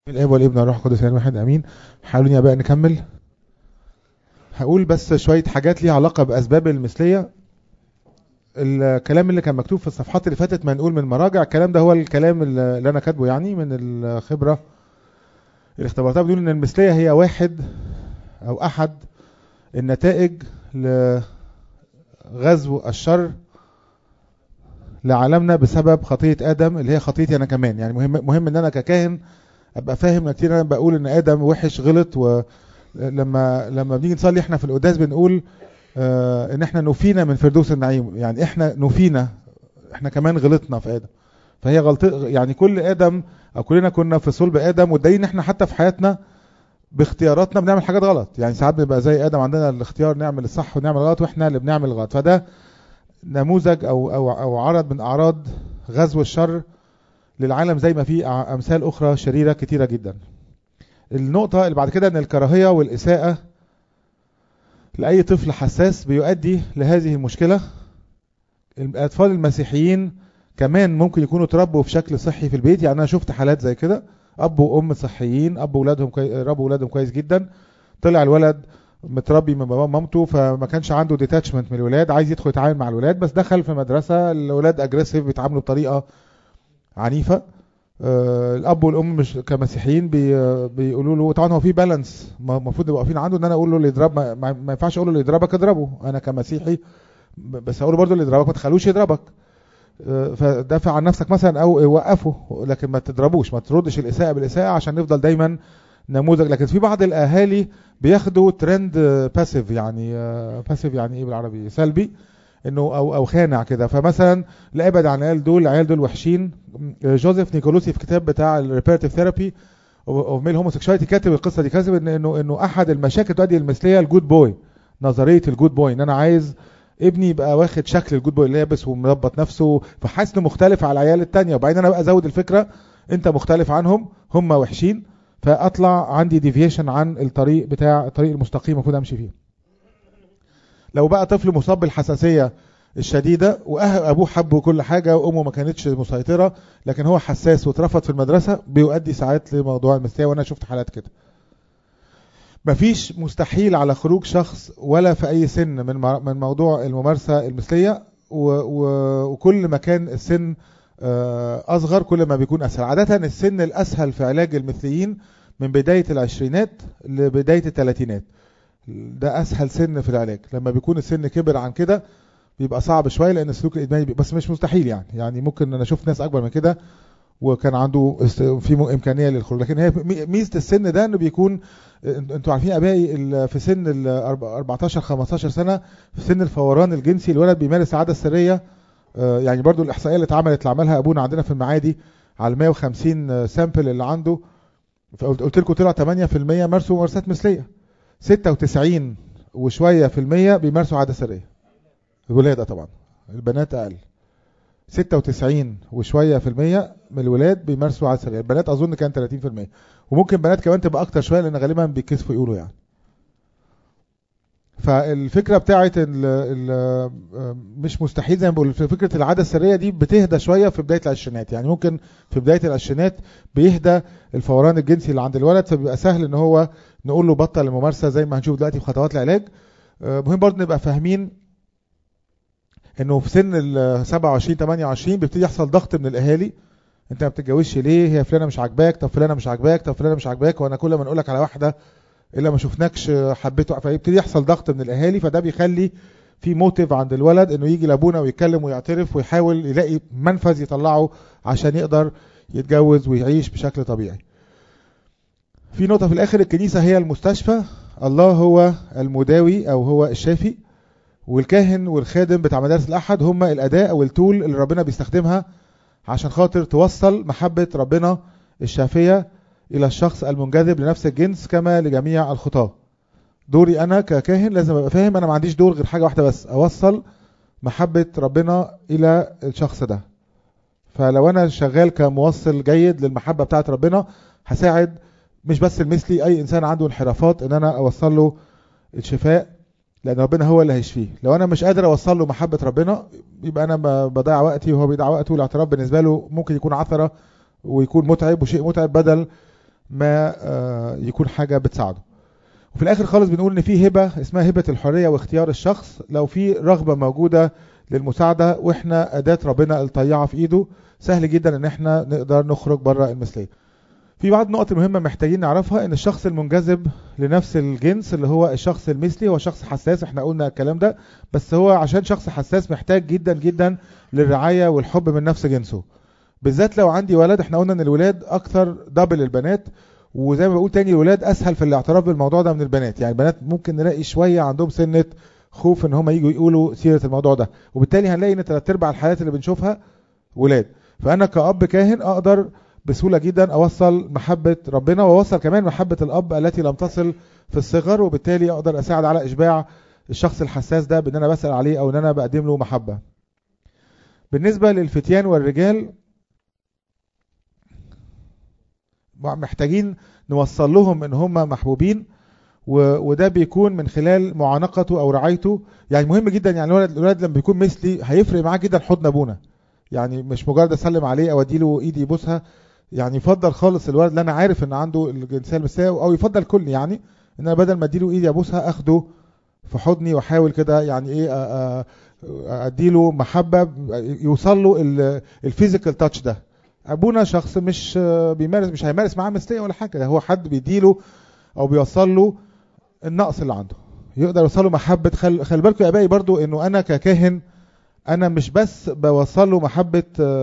الاب والابن والروح القدس يعني واحد امين حاولوا يا بقى نكمل هقول بس شويه حاجات ليها علاقه باسباب المثليه الكلام اللي كان مكتوب في الصفحات اللي فاتت ما نقول من مراجع الكلام ده هو الكلام اللي انا كاتبه يعني من الخبره اللي اختبرتها بيقول ان المثليه هي واحد او احد النتائج لغزو الشر لعالمنا بسبب خطيه ادم اللي هي خطيتي انا كمان يعني مهم مهم ان انا ككاهن ابقى فاهم كتير انا بقول ان ادم وحش غلط ولما لما بنيجي نصلي احنا في القداس بنقول آه ان احنا نفينا من فردوس النعيم يعني احنا نفينا احنا كمان غلطنا في ادم فهي غلط يعني كل ادم او كلنا كنا في صلب ادم والدليل ان احنا حتى في حياتنا باختياراتنا بنعمل حاجات غلط يعني ساعات بنبقى زي ادم عندنا الاختيار نعمل الصح ونعمل الغلط واحنا اللي بنعمل الغلط فده نموذج او او او عرض من اعراض غزو الشر للعالم زي ما في امثال اخرى شريره كتيره جدا النقطه اللي بعد كده ان الكراهيه والاساءه لاي طفل حساس بيؤدي لهذه المشكله الاطفال المسيحيين كمان ممكن يكونوا اتربوا بشكل صحي في البيت يعني انا شفت حالات زي كده اب وام صحيين اب واولادهم كوي... ربوا اولادهم كويس جدا طلع الولد متربي من باباه ومامته فما كانش عنده ديتاتشمنت من الولاد عايز يدخل يتعامل مع الولاد بس دخل في مدرسه الاولاد اجريسيف بيتعاملوا بطريقه عنيفه آه الاب والام مش كمسيحيين بي بيقولوا له طبعا هو في بالانس المفروض يبقوا واقفين عنده ان انا اقول له اللي يضرب ما, ما ينفعش اقول له اللي يضربك اضربه انا كمسيحي بس اقول له برضه اللي يضربك ما تخلوش يضربك آه فدافع عن نفسك مثلا او وقفه لكن ما تضربوش ما تردش الاساءه بالاساءه عشان نفضل دايما نموذج لكن في بعض الاهالي بياخدوا ترند باسيف يعني باسيف يعني ايه بالعربي سلبي انه او او خانع كده فمثلا لا ابعد عن العيال دول العيال دول وحشين جوزيف نيكولوسي في كتاب بتاع الريبيرتيف ثيرابي اوف ميل هوموسيكشواليتي كاتب القصه دي كاتب إن انه انه احد المشاكل تؤدي للمثليه الجود بوي نظريه الجود بوي ان انا عايز ابني يبقى واخد شكل الجود بوي لابس ومربط نفسه فحاسس انه مختلف على العيال التانية وبعدين انا بقى ازود الفكره انت مختلف عنهم هم وحشين فاطلع عندي ديفيشن عن الطريق بتاع الطريق المستقيم المفروض امشي فيه لو بقى طفل مصاب بالحساسيه الشديده وابوه حبه كل حاجه وامه ما كانتش مسيطره لكن هو حساس واترفض في المدرسه بيؤدي ساعات لموضوع المثليه وانا شفت حالات كده مفيش مستحيل على خروج شخص ولا في اي سن من من موضوع الممارسه المثليه وكل ما كان السن اصغر كل ما بيكون اسهل عاده السن الاسهل في علاج المثليين من بدايه العشرينات لبدايه الثلاثينات ده اسهل سن في العلاج لما بيكون السن كبر عن كده بيبقى صعب شويه لان السلوك الادماني بس مش مستحيل يعني يعني ممكن انا شفت ناس اكبر من كده وكان عنده في امكانيه للخروج لكن هي ميزه السن ده انه بيكون انتوا عارفين ابائي في سن ال 14 15 سنه في سن الفوران الجنسي الولد بيمارس العاده السريه يعني برضو الاحصائيه اللي اتعملت اللي عملها ابونا عندنا في المعادي على 150 سامبل اللي عنده قلت لكم طلع 8% مارسوا ممارسات مثليه 96 وشويه في المية بيمارسوا عاده سريه الولاده طبعا البنات اقل 96 وشويه في المية من الولاد بيمارسوا عاده سريه البنات اظن كان 30% وممكن بنات كمان تبقى اكتر شويه لان غالبا بيتكسفوا يقولوا يعني فالفكره بتاعت ال ال مش مستحيل زي ما بقول فكره العاده السريه دي بتهدى شويه في بدايه العشرينات يعني ممكن في بدايه العشرينات بيهدى الفوران الجنسي اللي عند الولد فبيبقى سهل ان هو نقول له بطل الممارسه زي ما هنشوف دلوقتي في خطوات العلاج مهم برضه نبقى فاهمين انه في سن ال 27 28 بيبتدي يحصل ضغط من الاهالي انت ما بتتجوزش ليه هي فلانه مش عاجباك طب فلانه مش عاجباك طب فلانه مش عاجباك وانا كل ما نقول لك على واحده الا ما شفناكش حبيته فيبتدي يحصل ضغط من الاهالي فده بيخلي في موتيف عند الولد انه يجي لابونا ويتكلم ويعترف ويحاول يلاقي منفذ يطلعه عشان يقدر يتجوز ويعيش بشكل طبيعي في نقطة في الآخر الكنيسة هي المستشفى الله هو المداوي أو هو الشافي والكاهن والخادم بتاع مدارس الأحد هم الأداة أو التول اللي ربنا بيستخدمها عشان خاطر توصل محبة ربنا الشافية إلى الشخص المنجذب لنفس الجنس كما لجميع الخطاة دوري أنا ككاهن لازم أبقى فاهم أنا ما عنديش دور غير حاجة واحدة بس أوصل محبة ربنا إلى الشخص ده فلو أنا شغال كموصل جيد للمحبة بتاعت ربنا هساعد مش بس المثلي أي إنسان عنده انحرافات إن أنا أوصل له الشفاء لأن ربنا هو اللي هيشفيه لو أنا مش قادر أوصل له محبة ربنا يبقى أنا بضيع وقتي وهو بيضيع وقته والاعتراف بالنسبة له ممكن يكون عثرة ويكون متعب وشيء متعب بدل ما آه، يكون حاجه بتساعده وفي الاخر خالص بنقول ان في هبه اسمها هبه الحريه واختيار الشخص لو في رغبه موجوده للمساعده واحنا اداه ربنا الطيعه في ايده سهل جدا ان احنا نقدر نخرج بره المثليه في بعض النقط المهمة محتاجين نعرفها ان الشخص المنجذب لنفس الجنس اللي هو الشخص المثلي هو شخص حساس احنا قلنا الكلام ده بس هو عشان شخص حساس محتاج جدا جدا للرعاية والحب من نفس جنسه بالذات لو عندي ولد احنا قلنا ان الولاد اكثر دبل البنات وزي ما بقول تاني الولاد اسهل في الاعتراف بالموضوع ده من البنات يعني البنات ممكن نلاقي شوية عندهم سنة خوف ان هم يجوا يقولوا سيرة الموضوع ده وبالتالي هنلاقي ان ثلاث ارباع الحالات اللي بنشوفها ولاد فانا كأب كاهن اقدر بسهولة جدا أوصل محبة ربنا وأوصل كمان محبة الأب التي لم تصل في الصغر وبالتالي أقدر أساعد على إشباع الشخص الحساس ده بأن أنا بسأل عليه أو أن أنا بقدم له محبة بالنسبة للفتيان والرجال محتاجين نوصل لهم ان هم محبوبين وده بيكون من خلال معانقته او رعايته يعني مهم جدا يعني الولد الولد لما بيكون مثلي هيفرق معاه جدا حضن ابونا يعني مش مجرد اسلم عليه او اديله ايدي يبوسها يعني يفضل خالص الولد اللي انا عارف ان عنده الجنسيه المثليه او يفضل كل يعني ان انا بدل ما اديله ايدي ابوسها اخده في حضني واحاول كده يعني ايه اديله محبه يوصل له الفيزيكال تاتش ده ابونا شخص مش بيمارس مش هيمارس معاه مثليه ولا حاجه ده هو حد بيديله او بيوصل له النقص اللي عنده يقدر يوصل له محبه خل... خلي بالكم يا ابائي برضو انه انا ككاهن انا مش بس بوصل له محبه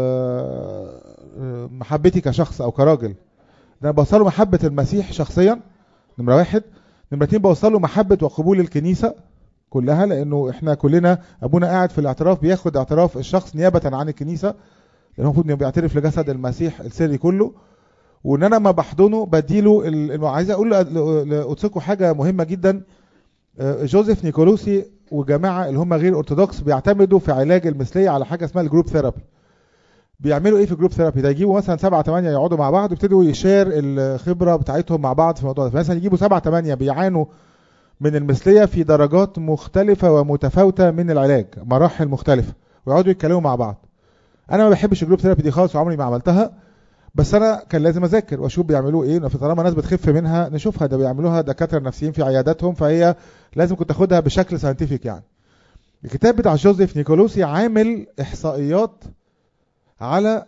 محبتي كشخص او كراجل ده انا بوصل له محبه المسيح شخصيا نمره واحد نمره اتنين بوصل له محبه وقبول الكنيسه كلها لانه احنا كلنا ابونا قاعد في الاعتراف بياخد اعتراف الشخص نيابه عن الكنيسه لان المفروض انه بيعترف لجسد المسيح السري كله وان انا ما بحضنه بديله الم... عايز اقول لقدسكم حاجه مهمه جدا جوزيف نيكولوسي وجماعه اللي هم غير ارثوذكس بيعتمدوا في علاج المثليه على حاجه اسمها الجروب ثيرابي بيعملوا ايه في الجروب ثيرابي ده يجيبوا مثلا سبعة ثمانية يقعدوا مع بعض ويبتدوا يشير الخبره بتاعتهم مع بعض في الموضوع ده فمثلا يجيبوا سبعة ثمانية بيعانوا من المثليه في درجات مختلفه ومتفاوته من العلاج مراحل مختلفه ويقعدوا يتكلموا مع بعض انا ما بحبش الجروب ثيرابي دي خالص وعمري ما عملتها بس انا كان لازم اذاكر واشوف بيعملوا ايه طالما ناس بتخف منها نشوفها ده بيعملوها دكاتره نفسيين في عياداتهم فهي لازم كنت اخدها بشكل ساينتفك يعني الكتاب بتاع جوزيف نيكولوسي عامل احصائيات على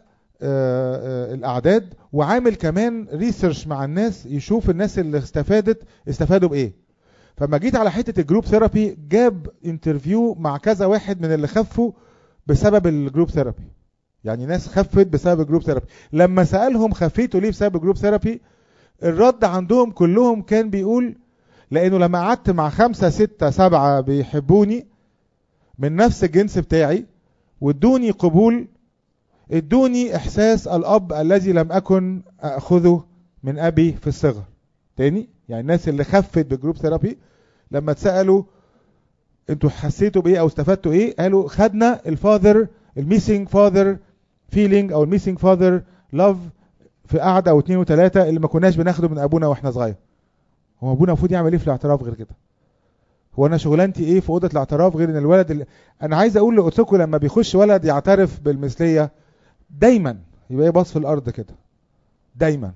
الاعداد وعامل كمان ريسيرش مع الناس يشوف الناس اللي استفادت استفادوا بايه فما جيت على حته الجروب ثيرابي جاب انترفيو مع كذا واحد من اللي خفوا بسبب الجروب ثيرابي يعني ناس خفت بسبب الجروب ثيرابي لما سالهم خفيتوا ليه بسبب الجروب ثيرابي الرد عندهم كلهم كان بيقول لانه لما قعدت مع خمسة ستة سبعة بيحبوني من نفس الجنس بتاعي وادوني قبول ادوني احساس الاب الذي لم اكن اخذه من ابي في الصغر تاني يعني الناس اللي خفت بالجروب ثيرابي لما اتسالوا انتوا حسيتوا بايه او استفدتوا ايه قالوا خدنا الفاذر الميسنج فاذر فيلينج او الميسنج فاذر لاف في قعده او اتنين وتلاته اللي ما كناش بناخده من ابونا واحنا صغير هو ابونا المفروض يعمل ايه في الاعتراف غير كده هو انا شغلانتي ايه في اوضه الاعتراف غير ان الولد اللي انا عايز اقول لقدسكم لما بيخش ولد يعترف بالمثليه دايما يبقى باص في الارض كده دايما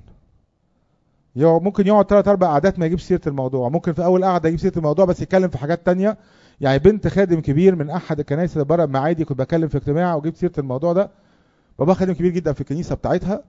يقعد ممكن يقعد ثلاث اربع قعدات ما يجيبش سيره الموضوع ممكن في اول قعده يجيب سيره الموضوع بس يتكلم في حاجات تانية يعني بنت خادم كبير من احد الكنائس اللي بره معادي كنت بكلم في اجتماع وجبت سيره الموضوع ده بابا خادم كبير جدا في الكنيسه بتاعتها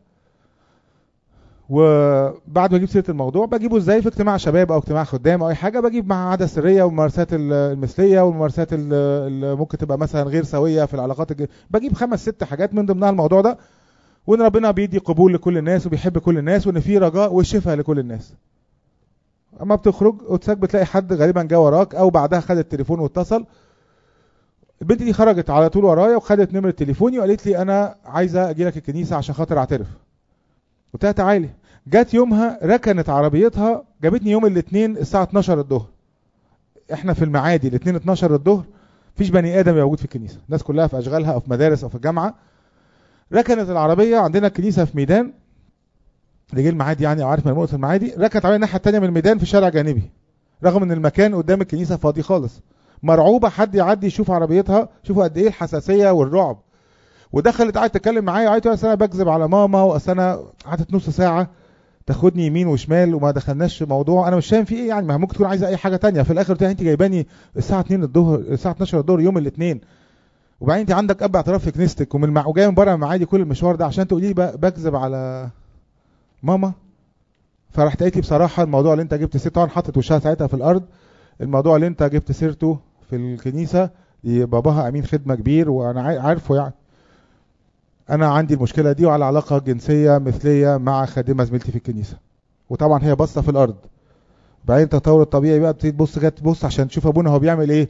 وبعد ما اجيب سيره الموضوع بجيبه ازاي في اجتماع شباب او اجتماع خدام او اي حاجه بجيب مع عاده سريه والممارسات المثليه والممارسات اللي ممكن تبقى مثلا غير سويه في العلاقات الج... بجيب خمس ست حاجات من ضمنها الموضوع ده وان ربنا بيدي قبول لكل الناس وبيحب كل الناس وان في رجاء والشفاء لكل الناس اما بتخرج قدسك بتلاقي حد غالبا جه وراك او بعدها خد التليفون واتصل البنت دي خرجت على طول ورايا وخدت نمره تليفوني وقالت لي انا عايزه اجي لك الكنيسه عشان خاطر اعترف قلت لها تعالي جت يومها ركنت عربيتها جابتني يوم الاثنين الساعه 12 الظهر احنا في المعادي الاثنين 12 الظهر مفيش بني ادم موجود في الكنيسه الناس كلها في اشغالها او في مدارس او في الجامعه ركنت العربيه عندنا الكنيسه في ميدان اللي جه المعادي يعني او عارف مرموقة المعادي ركنت العربيه الناحيه الثانيه من الميدان في شارع جانبي رغم ان المكان قدام الكنيسه فاضي خالص مرعوبه حد يعدي يشوف عربيتها شوفوا قد ايه الحساسيه والرعب ودخلت قعدت تتكلم معايا وقعدت اصل انا بكذب على ماما واصل انا قعدت نص ساعه تاخدني يمين وشمال وما دخلناش في موضوع انا مش فاهم في ايه يعني ما ممكن تكون عايزه اي حاجه تانية في الاخر انت جايباني الساعه 2 الظهر الساعه 12 الظهر يوم الاثنين وبعدين انت عندك اب اعتراف في كنيستك ومن مع... وجاي من بره معادي كل المشوار ده عشان تقولي لي بكذب على ماما فرحت قالت لي بصراحه الموضوع اللي انت جبت سيرته طبعا حطت وشها ساعتها في الارض الموضوع اللي انت جبت سيرته في الكنيسه باباها امين خدمه كبير وانا عارفه يعني انا عندي المشكله دي وعلى علاقه جنسيه مثليه مع خادمه زميلتي في الكنيسه وطبعا هي باصه في الارض بعدين التطور الطبيعي بقى بتبتدي تبص جت تبص عشان تشوف ابونا هو بيعمل ايه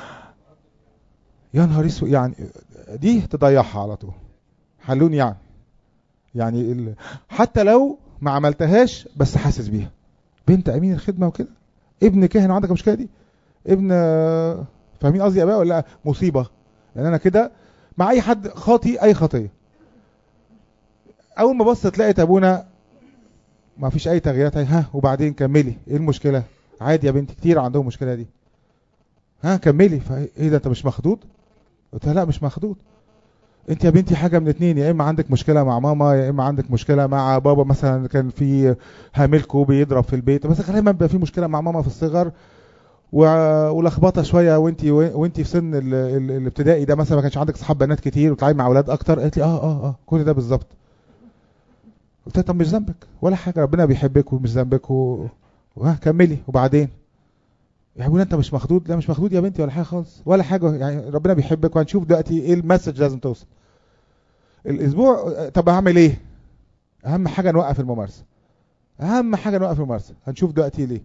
يا نهار اسود يعني دي تضيعها على طول حلوني يعني يعني ال... حتى لو ما عملتهاش بس حاسس بيها بنت امين الخدمه وكده ابن كاهن عندك المشكله دي ابن فاهمين قصدي يا اباء ولا مصيبه لان انا كده مع اي حد خاطي اي خطيه اول ما بصت لقيت ابونا ما فيش اي تغييرات ها وبعدين كملي ايه المشكله عادي يا بنتي كتير عندهم المشكله دي ها كملي ايه ده انت مش مخدود قلت لها لا مش مخدود انت يا بنتي حاجه من اتنين يا اما عندك مشكله مع ماما يا اما عندك مشكله مع بابا مثلا كان في هاملكو بيضرب في البيت بس غالبا بيبقى في مشكله مع ماما في الصغر ولخبطه شويه وانت وانت في سن الابتدائي ده مثلا ما كانش عندك صحاب بنات كتير وتلعبي مع اولاد اكتر قالت لي اه اه اه كل ده بالظبط قلت لها طب مش ذنبك ولا حاجه ربنا بيحبك ومش ذنبك و... ها كملي وبعدين يا ابونا انت مش مخدود لا مش مخدود يا بنتي ولا حاجه خالص ولا حاجه يعني ربنا بيحبك وهنشوف دلوقتي ايه المسج لازم توصل الاسبوع طب هعمل ايه اهم حاجه نوقف الممارسه اهم حاجه نوقف الممارسه هنشوف دلوقتي ليه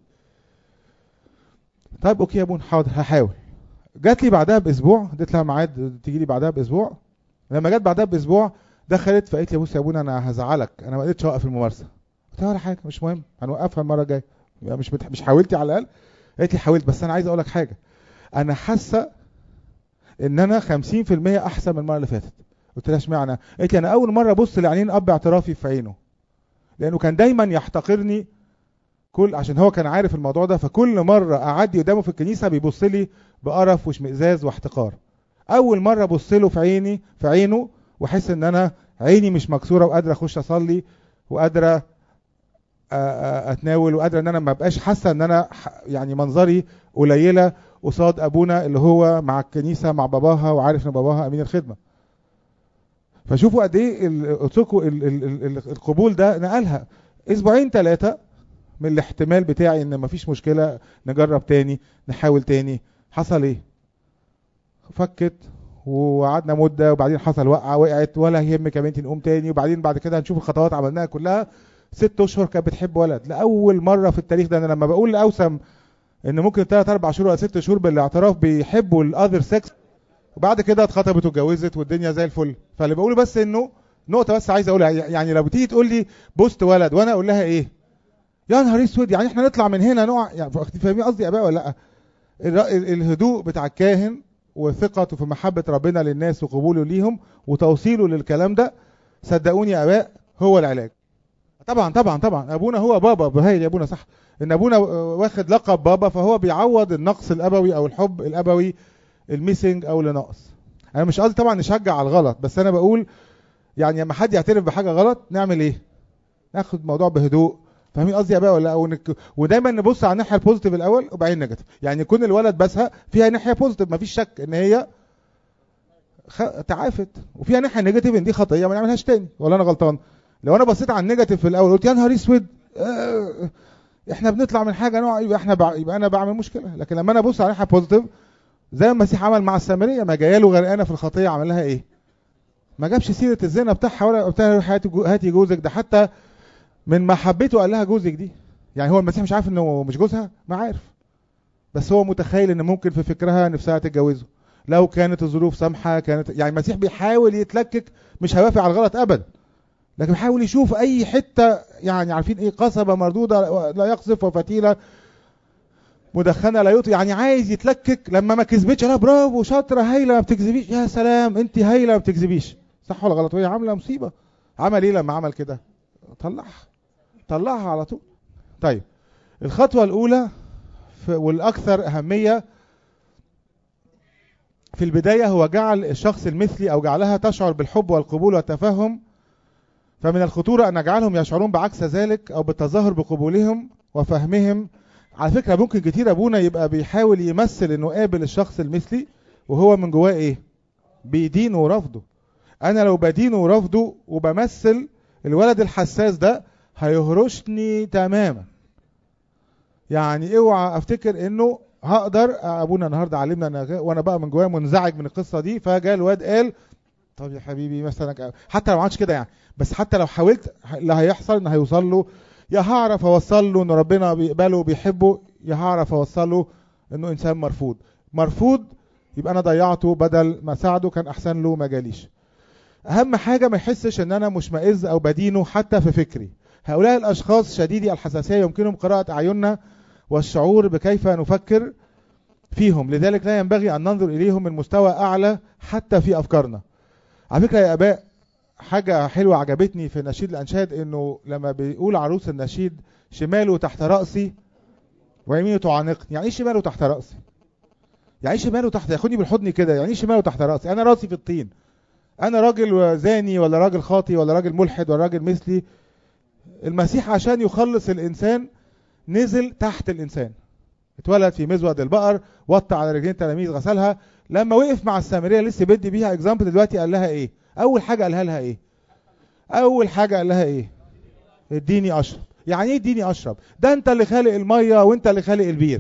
طيب اوكي يا ابونا حاضر هحاول جات لي بعدها باسبوع اديت لها ميعاد تيجي لي بعدها باسبوع لما جت بعدها باسبوع دخلت فقالت لي بص يا ابونا انا هزعلك انا ما قدرتش اوقف الممارسه قلت لها ولا حاجه مش مهم هنوقفها المره الجايه مش بتح... مش حاولتي على الاقل قالت لي حاولت بس انا عايز اقول لك حاجه انا حاسه ان انا 50% احسن من المره اللي فاتت قلت لها اشمعنى قالت لي انا اول مره ابص لعينين اب اعترافي في عينه لانه كان دايما يحتقرني كل عشان هو كان عارف الموضوع ده فكل مره اعدي قدامه في الكنيسه بيبص لي بقرف واشمئزاز واحتقار اول مره ابص له في عيني في عينه واحس ان انا عيني مش مكسوره وقادره اخش اصلي وقادره اتناول وقادره ان انا ما ابقاش حاسه ان انا يعني منظري قليله قصاد ابونا اللي هو مع الكنيسه مع باباها وعارف ان باباها امين الخدمه فشوفوا قد ايه القبول ده نقلها اسبوعين ثلاثه من الاحتمال بتاعي ان مفيش مشكله نجرب تاني نحاول تاني حصل ايه فكت وقعدنا مده وبعدين حصل وقعه وقعت ولا يهمك يا بنتي نقوم تاني وبعدين بعد كده هنشوف الخطوات عملناها كلها ست اشهر كانت بتحب ولد لاول مره في التاريخ ده انا لما بقول لاوسم ان ممكن ثلاث اربع شهور ولا ست شهور بالاعتراف بيحبوا الاذر سكس وبعد كده اتخطبت واتجوزت والدنيا زي الفل فاللي بقوله بس انه نقطه بس عايز اقولها يعني لو بتيجي تقول لي بوست ولد وانا اقول لها ايه يا نهار اسود يعني احنا نطلع من هنا نقع يعني فاهمين قصدي يا اباء ولا لا الهدوء بتاع الكاهن وثقته في محبه ربنا للناس وقبوله ليهم وتوصيله للكلام ده صدقوني يا اباء هو العلاج طبعا طبعا طبعا ابونا هو بابا بهايل يا ابونا صح ان ابونا واخد لقب بابا فهو بيعوض النقص الابوي او الحب الابوي الميسنج او اللي ناقص انا مش قصدي طبعا نشجع على الغلط بس انا بقول يعني لما حد يعترف بحاجه غلط نعمل ايه ناخد الموضوع بهدوء فاهمين قصدي يا بقى ولا ونك... ودايما نبص على الناحيه البوزيتيف الاول وبعدين نيجاتيف يعني يكون الولد بسها فيها ناحيه بوزيتيف مفيش شك ان هي خ... تعافت وفيها ناحيه نيجاتيف ان دي خطيه ما نعملهاش تاني ولا انا غلطان لو انا بصيت على النيجاتيف في الاول قلت يا نهار اسود اه احنا بنطلع من حاجه نوع يبقى احنا بع... يبقى انا بعمل مشكله لكن لما انا ابص على ناحيه بوزيتيف زي ما المسيح عمل مع السامريه ما جايه له غرقانه في الخطيه عمل لها ايه ما جابش سيره الزنا بتاعها ولا بتاع هاتي جوزك ده حتى من محبته قال لها جوزك دي يعني هو المسيح مش عارف انه مش جوزها ما عارف بس هو متخيل ان ممكن في فكرها نفسها تتجوزه لو كانت الظروف سامحه كانت يعني المسيح بيحاول يتلكك مش هيوافق على الغلط ابدا لكن بيحاول يشوف اي حته يعني عارفين ايه قصبه مردوده لا يقذف وفتيله مدخنه لا يطي يعني عايز يتلكك لما ما كذبتش لا برافو شاطره هايله ما بتكذبيش يا سلام انت هايله ما بتكذبيش صح ولا غلط وهي عامله مصيبه عمل ايه لما عمل كده طلعها طلعها على طول طيب الخطوه الاولى والاكثر اهميه في البدايه هو جعل الشخص المثلي او جعلها تشعر بالحب والقبول والتفهم فمن الخطورة أن نجعلهم يشعرون بعكس ذلك أو بالتظاهر بقبولهم وفهمهم على فكرة ممكن كتير أبونا يبقى بيحاول يمثل إنه قابل الشخص المثلي وهو من جواه إيه؟ بيدينه ورفضه أنا لو بدينه ورفضه وبمثل الولد الحساس ده هيهرشني تماما يعني اوعى افتكر انه هقدر ابونا النهارده علمنا أنا وانا بقى من جوايا منزعج من القصه دي فجاء الواد قال طب يا حبيبي مثلا حتى لو ما عملتش كده يعني بس حتى لو حاولت اللي هيحصل ان هيوصل له يا هعرف اوصل له ان ربنا بيقبله وبيحبه يا هعرف اوصل له انه انسان مرفوض مرفوض يبقى انا ضيعته بدل ما ساعده كان احسن له ما جاليش اهم حاجه ما يحسش ان انا مشمئز او بدينه حتى في فكري هؤلاء الاشخاص شديدي الحساسيه يمكنهم قراءه اعيننا والشعور بكيف نفكر فيهم لذلك لا ينبغي ان ننظر اليهم من مستوى اعلى حتى في افكارنا على فكره يا اباء حاجه حلوه عجبتني في نشيد الانشاد انه لما بيقول عروس النشيد شماله تحت راسي ويمينه تعانقني يعني ايه شماله تحت راسي يعني ايه شماله تحت ياخدني بالحضن كده يعني ايه شماله تحت راسي انا راسي في الطين انا راجل زاني ولا راجل خاطي ولا راجل ملحد ولا راجل مثلي المسيح عشان يخلص الانسان نزل تحت الانسان اتولد في مزود البقر وطى على رجلين تلاميذ غسلها لما وقف مع السامريه لسه بدي بيها اكزامبل دلوقتي قال لها ايه اول حاجه قالها لها ايه اول حاجه قال لها ايه اديني اشرب يعني ايه اديني اشرب ده انت اللي خالق الميه وانت اللي خالق البير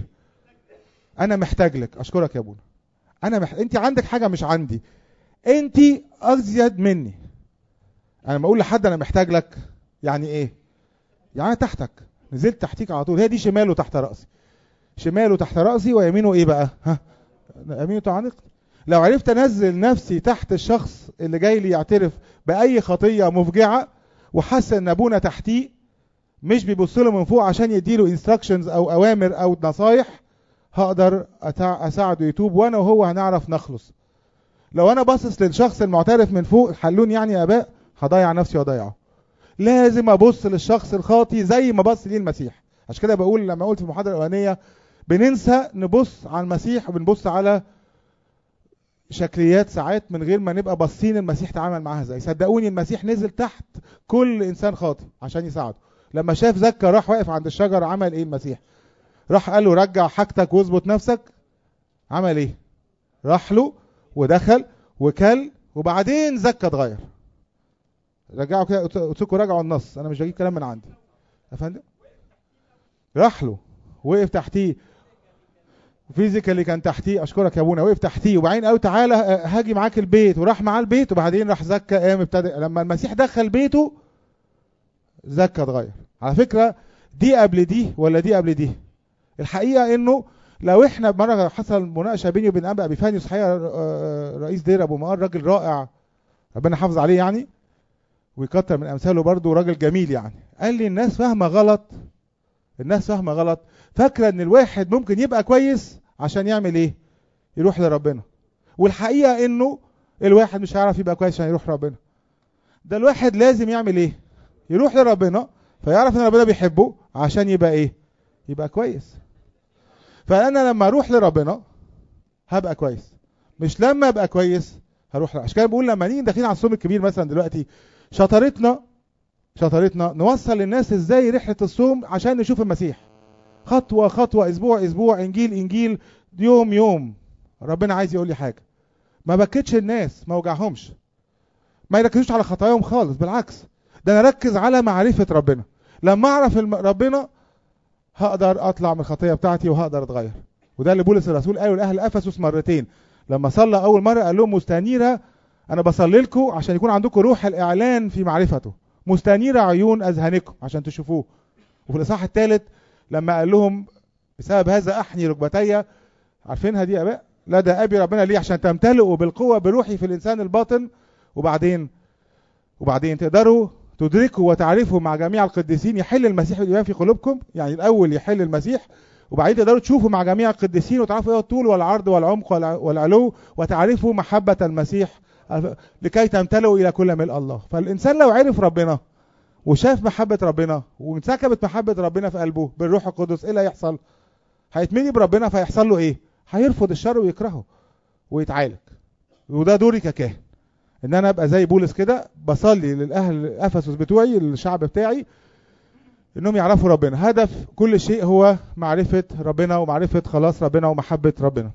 انا محتاج لك اشكرك يا ابونا انا مح... انت عندك حاجه مش عندي انت ازيد مني انا ما اقول لحد انا محتاج لك يعني ايه يعني أنا تحتك نزلت تحتيك على طول هي دي شماله تحت راسي شماله تحت راسي ويمينه ايه بقى ها يمينه تعانق لو عرفت انزل نفسي تحت الشخص اللي جاي لي يعترف باي خطيه مفجعه وحس ان ابونا تحتيه مش بيبص له من فوق عشان يديله انستراكشنز او اوامر او نصايح هقدر اساعده يتوب وانا وهو هنعرف نخلص لو انا باصص للشخص المعترف من فوق حلوني يعني يا اباء هضيع نفسي واضيعه لازم ابص للشخص الخاطي زي ما بص ليه المسيح عشان كده بقول لما قلت في المحاضره الاولانيه بننسى نبص على المسيح وبنبص على شكليات ساعات من غير ما نبقى باصين المسيح تعامل معاها ازاي صدقوني المسيح نزل تحت كل انسان خاطي عشان يساعده لما شاف زكا راح واقف عند الشجره عمل ايه المسيح راح قال له رجع حاجتك واظبط نفسك عمل ايه راح له ودخل وكل وبعدين زكا اتغير رجعوا كده اتركوا راجعوا النص انا مش بجيب كلام من عندي يا فندم راح له وقف تحتيه فيزيكالي كان تحتيه اشكرك يا ابونا وقف تحتيه وبعدين قال تعالى هاجي معاك البيت وراح معاه البيت وبعدين راح زكى قام ابتدى لما المسيح دخل بيته زكى اتغير على فكره دي قبل دي ولا دي قبل دي الحقيقه انه لو احنا مره حصل مناقشه بيني وبين ابا ابيفانيوس حقيقه رئيس دير ابو مقار راجل رائع ربنا حافظ عليه يعني ويكتر من امثاله برضه راجل جميل يعني قال لي الناس فاهمه غلط الناس فاهمه غلط فاكره ان الواحد ممكن يبقى كويس عشان يعمل ايه يروح لربنا والحقيقه انه الواحد مش هيعرف يبقى كويس عشان يروح لربنا ده الواحد لازم يعمل ايه يروح لربنا فيعرف ان ربنا بيحبه عشان يبقى ايه يبقى كويس فانا لما اروح لربنا هبقى كويس مش لما ابقى كويس هروح عشان كده بقول لما نيجي داخلين على الصوم الكبير مثلا دلوقتي شطارتنا شطارتنا نوصل للناس ازاي رحله الصوم عشان نشوف المسيح خطوه خطوه اسبوع اسبوع انجيل انجيل يوم يوم ربنا عايز يقول لي حاجه ما بكتش الناس ما وجعهمش ما يركزوش على خطاياهم خالص بالعكس ده انا اركز على معرفه ربنا لما اعرف ربنا هقدر اطلع من الخطيه بتاعتي وهقدر اتغير وده اللي بولس الرسول قاله لاهل افسس مرتين لما صلى اول مره قال لهم مستنيره انا بصلي لكم عشان يكون عندكم روح الاعلان في معرفته مستنيره عيون اذهانكم عشان تشوفوه وفي الاصحاح الثالث لما قال لهم بسبب هذا احني ركبتي عارفينها دي يا اباء لا ده ابي ربنا ليه عشان تمتلئوا بالقوه بروحي في الانسان الباطن وبعدين وبعدين تقدروا تدركوا وتعرفوا مع جميع القديسين يحل المسيح الايمان في قلوبكم يعني الاول يحل المسيح وبعدين تقدروا تشوفوا مع جميع القديسين وتعرفوا ايه الطول والعرض والعمق والعلو وتعرفوا محبه المسيح لكي تمتلئوا الى كل ملء الله فالانسان لو عرف ربنا وشاف محبه ربنا وانسكبت محبه ربنا في قلبه بالروح القدس ايه اللي هيحصل هيتملي بربنا فيحصل له ايه هيرفض الشر ويكرهه ويتعالج وده دوري ككاهن ان انا ابقى زي بولس كده بصلي للاهل افسس بتوعي الشعب بتاعي انهم يعرفوا ربنا هدف كل شيء هو معرفة ربنا ومعرفة خلاص ربنا ومحبة ربنا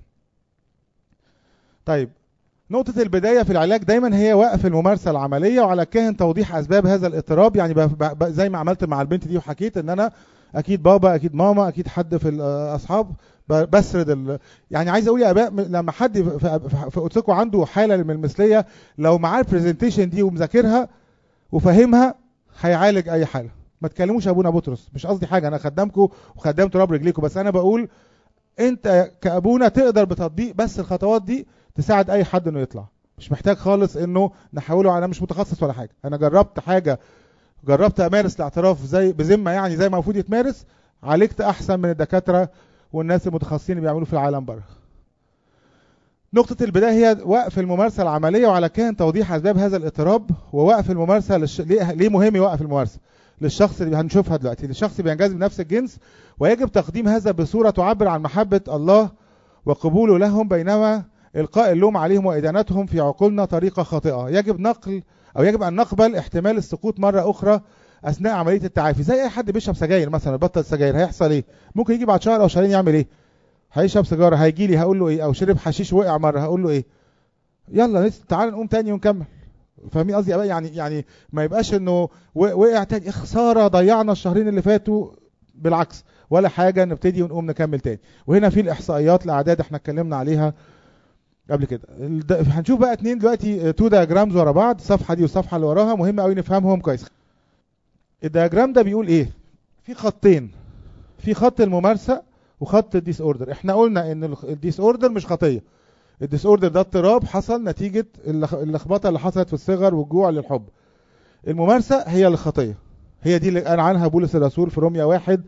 طيب نقطة البداية في العلاج دايما هي وقف الممارسة العملية وعلى الكاهن توضيح أسباب هذا الاضطراب يعني ب- ب- ب- زي ما عملت مع البنت دي وحكيت إن أنا أكيد بابا أكيد ماما أكيد حد في الأصحاب ب- بسرد ال... يعني عايز أقول يا آباء م- لما حد في- في في قدسكم عنده حالة من المثلية لو معاه البرزنتيشن دي ومذاكرها وفاهمها هيعالج أي حالة ما تكلموش يا ابونا بطرس مش قصدي حاجة أنا خدامكم وخدام تراب رجليكم بس أنا بقول أنت كأبونا تقدر بتطبيق بس الخطوات دي تساعد اي حد انه يطلع مش محتاج خالص انه نحوله على مش متخصص ولا حاجه انا جربت حاجه جربت امارس الاعتراف زي بذمه يعني زي ما المفروض يتمارس عالجت احسن من الدكاتره والناس المتخصصين اللي بيعملوه في العالم بره نقطة البداية هي وقف الممارسة العملية وعلى كان توضيح أسباب هذا الاضطراب ووقف الممارسة للش... ليه... ليه مهم يوقف الممارسة للشخص اللي هنشوفها دلوقتي للشخص اللي بينجذب نفس الجنس ويجب تقديم هذا بصورة تعبر عن محبة الله وقبوله لهم بينما إلقاء اللوم عليهم وإدانتهم في عقولنا طريقة خاطئة يجب نقل أو يجب أن نقبل احتمال السقوط مرة أخرى أثناء عملية التعافي زي أي حد بيشرب سجاير مثلا بطل سجاير هيحصل إيه ممكن يجي بعد شهر أو شهرين يعمل إيه هيشرب سيجارة هيجي لي هقول له إيه أو شرب حشيش وقع مرة هقول له إيه يلا نس- تعال نقوم تاني ونكمل فاهمين قصدي يا آباء؟ يعني يعني ما يبقاش انه و- وقع تاني يا خساره ضيعنا الشهرين اللي فاتوا بالعكس ولا حاجه نبتدي ونقوم نكمل تاني وهنا في الاحصائيات الاعداد احنا اتكلمنا عليها قبل كده الد- هنشوف بقى اتنين دلوقتي تو دياجرامز ورا بعض الصفحه دي والصفحه اللي وراها مهم قوي نفهمهم كويس الدياجرام ده بيقول ايه في خطين في خط الممارسه وخط الديس اوردر احنا قلنا ان الديس اوردر مش خطيه الديس اوردر ده اضطراب حصل نتيجه اللخ- اللخبطه اللي حصلت في الصغر والجوع للحب الممارسه هي الخطيه هي دي اللي قال عنها بولس الرسول في روميا واحد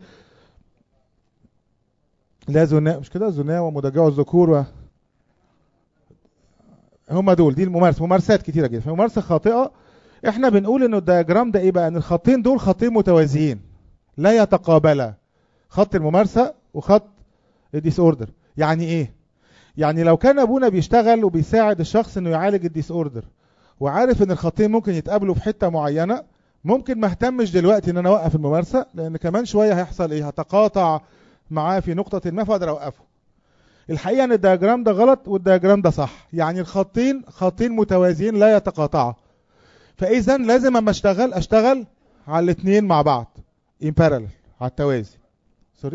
لا زنا مش كده زنا ومضجع الذكور و... هم دول دي الممارسه ممارسات كتيره جدا فممارسه خاطئه احنا بنقول ان الدياجرام ده ايه بقى ان الخطين دول خطين متوازيين لا يتقابلا خط الممارسه وخط الديس اوردر يعني ايه يعني لو كان ابونا بيشتغل وبيساعد الشخص انه يعالج الديس اوردر وعارف ان الخطين ممكن يتقابلوا في حته معينه ممكن ما اهتمش دلوقتي ان انا اوقف الممارسه لان كمان شويه هيحصل ايه هتقاطع معاه في نقطه ما فاقدر اوقفه الحقيقه ان الدياجرام ده غلط والدياجرام ده صح يعني الخطين خطين متوازيين لا يتقاطعوا فاذا لازم اما اشتغل اشتغل على الاثنين مع بعض in parallel على التوازي سوري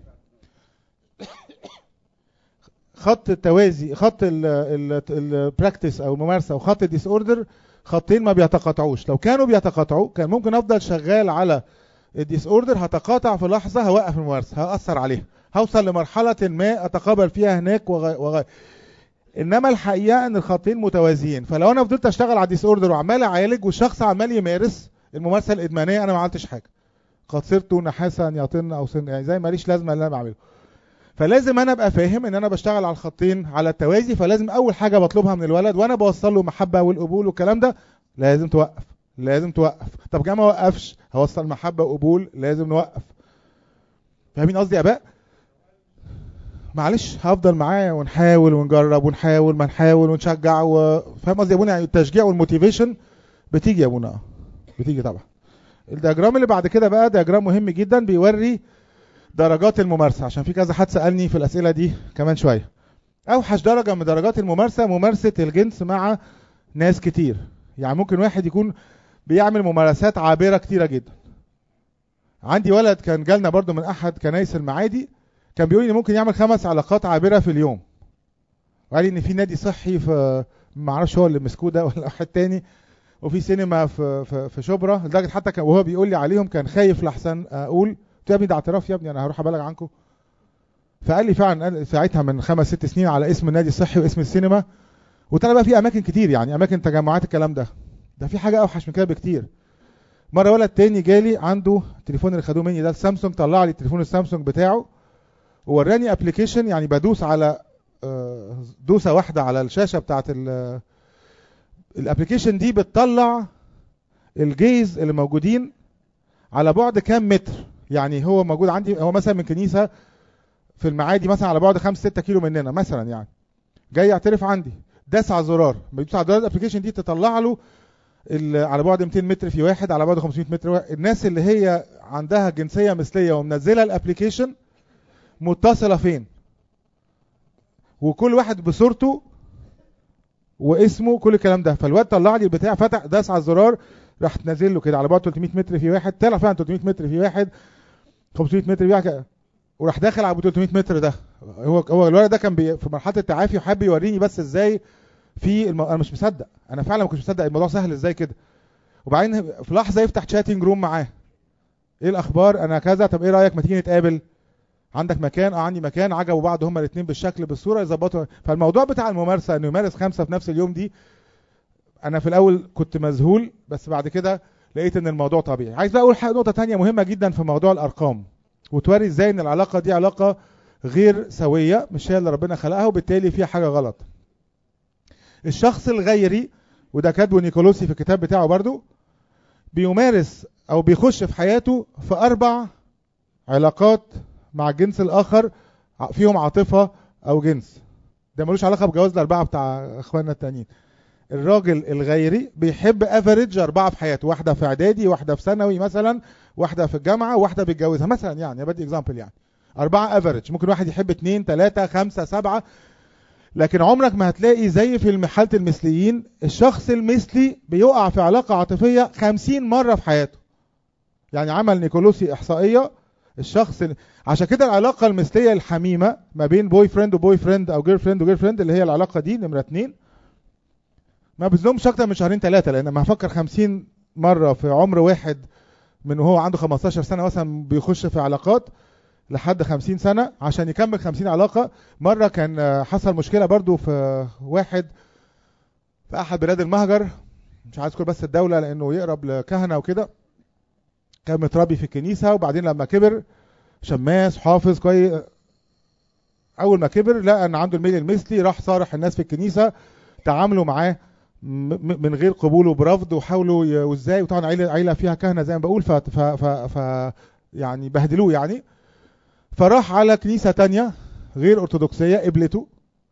خط التوازي خط البراكتس او الممارسه وخط الديس اوردر خطين ما بيتقاطعوش لو كانوا بيتقاطعوا كان ممكن افضل شغال على الديس اوردر هتقاطع في لحظه هوقف الممارسه هاثر عليها هوصل لمرحله ما اتقابل فيها هناك وغ... وغ... انما الحقيقه ان الخطين متوازيين فلو انا فضلت اشتغل على الديس اوردر وعمال اعالج والشخص عمال يمارس الممارسه الادمانيه انا ما عملتش حاجه قد صرت نحاسا يطن او سن يعني زي ماليش لازمه اللي انا بعمله فلازم انا ابقى فاهم ان انا بشتغل على الخطين على التوازي فلازم اول حاجه بطلبها من الولد وانا بوصل له محبه والقبول والكلام ده لازم توقف لازم توقف طب كمان ما اوقفش هوصل محبه وقبول لازم نوقف فاهمين قصدي يا اباء معلش هفضل معاه ونحاول ونجرب ونحاول ما نحاول ونشجع و... فاهم قصدي يا ابونا يعني التشجيع والموتيفيشن بتيجي يا ابونا بتيجي طبعا الدياجرام اللي بعد كده بقى دياجرام مهم جدا بيوري درجات الممارسه عشان في كذا حد سالني في الاسئله دي كمان شويه اوحش درجه من درجات الممارسه ممارسه الجنس مع ناس كتير يعني ممكن واحد يكون بيعمل ممارسات عابره كتيره جدا عندي ولد كان جالنا برضو من احد كنايس المعادي كان بيقول لي ممكن يعمل خمس علاقات عابره في اليوم وقال لي ان في نادي صحي في ما اعرفش هو اللي مسكوه ده ولا واحد تاني وفي سينما في في, في شبرا لدرجه حتى كان وهو بيقول لي عليهم كان خايف لحسن اقول قلت له يا ابني ده اعتراف يا ابني انا هروح ابلغ عنكم فقال لي فعلا قال ساعتها من خمس ست سنين على اسم النادي الصحي واسم السينما وطلع بقى في اماكن كتير يعني اماكن تجمعات الكلام ده ده في حاجه اوحش من كده بكتير مره ولد تاني جالي عنده التليفون اللي خدوه مني ده السامسونج طلع لي التليفون السامسونج بتاعه ووراني ابلكيشن يعني بدوس على دوسه واحده على الشاشه بتاعت الابلكيشن دي بتطلع الجيز اللي موجودين على بعد كام متر يعني هو موجود عندي هو مثلا من كنيسه في المعادي مثلا على بعد 5 6 كيلو مننا مثلا يعني جاي يعترف عندي داس على الزرار بيدوس على زرار الابلكيشن دي تطلع له ال- على بعد 200 متر في واحد على بعد 500 متر واحد. الناس اللي هي عندها جنسيه مثليه ومنزله الابلكيشن متصله فين وكل واحد بصورته واسمه كل الكلام ده فالواد طلع لي البتاع فتح داس على الزرار راح تنزل له كده على بعد 300 متر في واحد طلع فعلا 300 متر في واحد 500 متر في واحد وراح داخل على ابو 300 متر ده هو هو الولد ده كان بي في مرحله التعافي وحابب يوريني بس ازاي في الم... انا مش مصدق انا فعلا ما كنتش مصدق الموضوع سهل ازاي كده وبعدين في لحظه يفتح شاتنج روم معاه ايه الاخبار انا كذا طب ايه رايك ما تيجي نتقابل عندك مكان اه عندي مكان عجبوا بعض هما الاثنين بالشكل بالصوره يظبطوا فالموضوع بتاع الممارسه انه يمارس خمسه في نفس اليوم دي انا في الاول كنت مذهول بس بعد كده لقيت ان الموضوع طبيعي عايز بقى اقول حاجه نقطه تانية مهمه جدا في موضوع الارقام وتوري ازاي ان العلاقه دي علاقه غير سويه مش هي اللي ربنا خلقها وبالتالي فيها حاجه غلط الشخص الغيري وده كاتبه نيكولوسي في الكتاب بتاعه برضو بيمارس او بيخش في حياته في اربع علاقات مع الجنس الاخر ع- فيهم عاطفه او جنس ده ملوش علاقه بجواز الاربعه بتاع اخواننا التانيين الراجل الغيري بيحب افريج اربعه في حياته واحده في اعدادي واحده في ثانوي مثلا واحده في الجامعه واحده بيتجوزها مثلا يعني بدي اكزامبل يعني اربعه افريج ممكن واحد يحب اثنين ثلاثه خمسه سبعه لكن عمرك ما هتلاقي زي في حاله المثليين الشخص المثلي بيقع في علاقه عاطفيه خمسين مره في حياته يعني عمل نيكولوسي احصائيه الشخص ال- عشان كده العلاقه المثليه الحميمه ما بين بوي فريند وبوي فريند او جير فريند وجير فريند اللي هي العلاقه دي نمره اتنين ما بتزومش اكتر من شهرين ثلاثه لان ما هفكر 50 مره في عمر واحد من وهو عنده 15 سنه مثلا بيخش في علاقات لحد 50 سنه عشان يكمل 50 علاقه مره كان آه، حصل مشكله برضو في واحد في احد بلاد المهجر مش عايز اذكر بس الدوله لانه يقرب لكهنه وكده كان متربي في الكنيسه وبعدين لما كبر شماس حافظ كويس اول ما كبر لقى ان عنده الميل المثلي راح صارح الناس في الكنيسه تعاملوا معاه م- م- من غير قبول وبرفض وحاولوا ي- وازاي وطبعا عيله عيله فيها كهنه زي ما بقول ف, ف, ف, ف يعني بهدلوه يعني فراح على كنيسه تانية غير ارثوذكسيه قبلته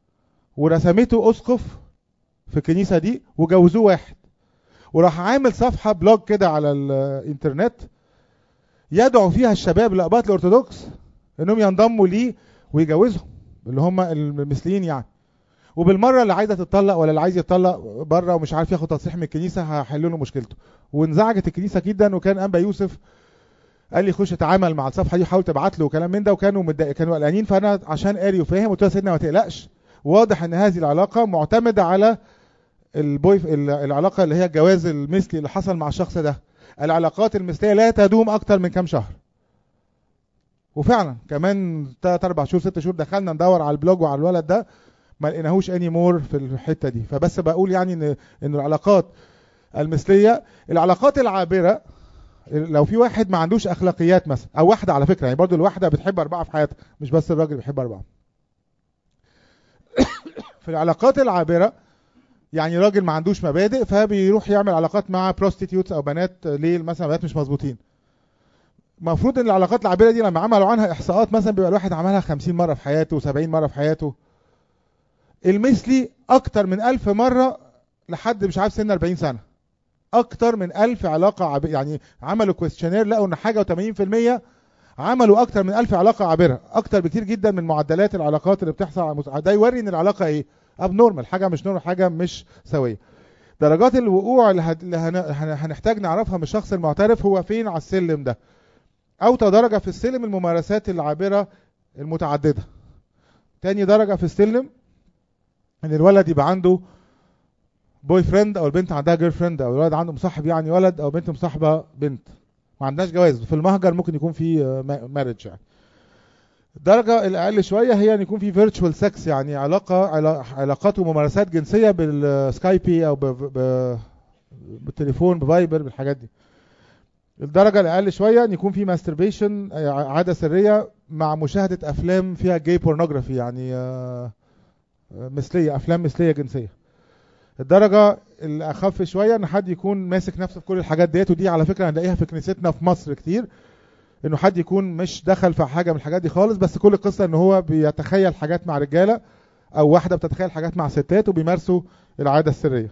ورسمته اسقف في الكنيسه دي وجوزوه واحد وراح عامل صفحه بلوج كده على الانترنت يدعو فيها الشباب الاباط الارثوذكس انهم ينضموا ليه ويجوزهم اللي هم المثليين يعني وبالمره اللي عايزه تتطلق ولا اللي عايز يتطلق بره ومش عارف ياخد تصريح من الكنيسه هحل له مشكلته وانزعجت الكنيسه جدا وكان انبا يوسف قال لي خش اتعامل مع الصفحه دي وحاول تبعت له وكلام من ده وكانوا متضايق كانوا قلقانين فانا عشان قاري وفاهم قلت له يا سيدنا ما تقلقش واضح ان هذه العلاقه معتمده على البوي ال- العلاقه اللي هي الجواز المثلي اللي حصل مع الشخص ده العلاقات المثليه لا تدوم اكتر من كام شهر وفعلا كمان 3 4 شهور 6 شهور دخلنا ندور على البلوج وعلى الولد ده ما لقيناهوش اني مور في الحته دي فبس بقول يعني ان ان العلاقات المثليه العلاقات العابره لو في واحد ما عندوش اخلاقيات مثلا او واحده على فكره يعني برضو الواحده بتحب اربعه في حياتها مش بس الراجل بيحب اربعه في العلاقات العابره يعني راجل ما عندوش مبادئ فبيروح يعمل علاقات مع بروستيتيوتس او بنات ليل مثلا بنات مش مظبوطين المفروض ان العلاقات العابره دي لما عملوا عنها احصاءات مثلا بيبقى الواحد عملها 50 مره في حياته و70 مره في حياته المثلي اكتر من 1000 مره لحد مش عارف سن 40 سنه اكتر من 1000 علاقه عب... يعني عملوا كويستشنير لقوا ان حاجه و80% عملوا اكتر من 1000 علاقه عابره اكتر بكتير جدا من معدلات العلاقات اللي بتحصل على المس... ده يوري ان العلاقه ايه اب نورمال حاجه مش نورمال حاجه مش سويه درجات الوقوع اللي, هت... اللي هن... هن... هنحتاج نعرفها من الشخص المعترف هو فين على السلم ده اوطى درجه في السلم الممارسات العابره المتعدده تاني درجه في السلم ان الولد يبقى عنده بوي فريند او البنت عندها جير فريند او الولد عنده مصاحب يعني ولد او بنت مصاحبه بنت ما عندناش جواز في المهجر ممكن يكون في مارج يعني الدرجة الأقل شوية هي أن يكون في فيرتشوال سكس يعني علاقة علا- علاقات وممارسات جنسية بالسكايبي أو ب- ب- بالتليفون بفايبر بالحاجات دي. الدرجة الأقل شوية أن يكون في ماستربيشن عادة سرية مع مشاهدة أفلام فيها جاي بورنوجرافي يعني آه، آه، مثلية أفلام مثلية جنسية. الدرجة الأخف شوية إن حد يكون ماسك نفسه في كل الحاجات ديت ودي على فكرة هنلاقيها في كنيستنا في مصر كتير إنه حد يكون مش دخل في حاجة من الحاجات دي خالص بس كل القصة إن هو بيتخيل حاجات مع رجالة او واحده بتتخيل حاجات مع ستات وبيمارسوا العاده السريه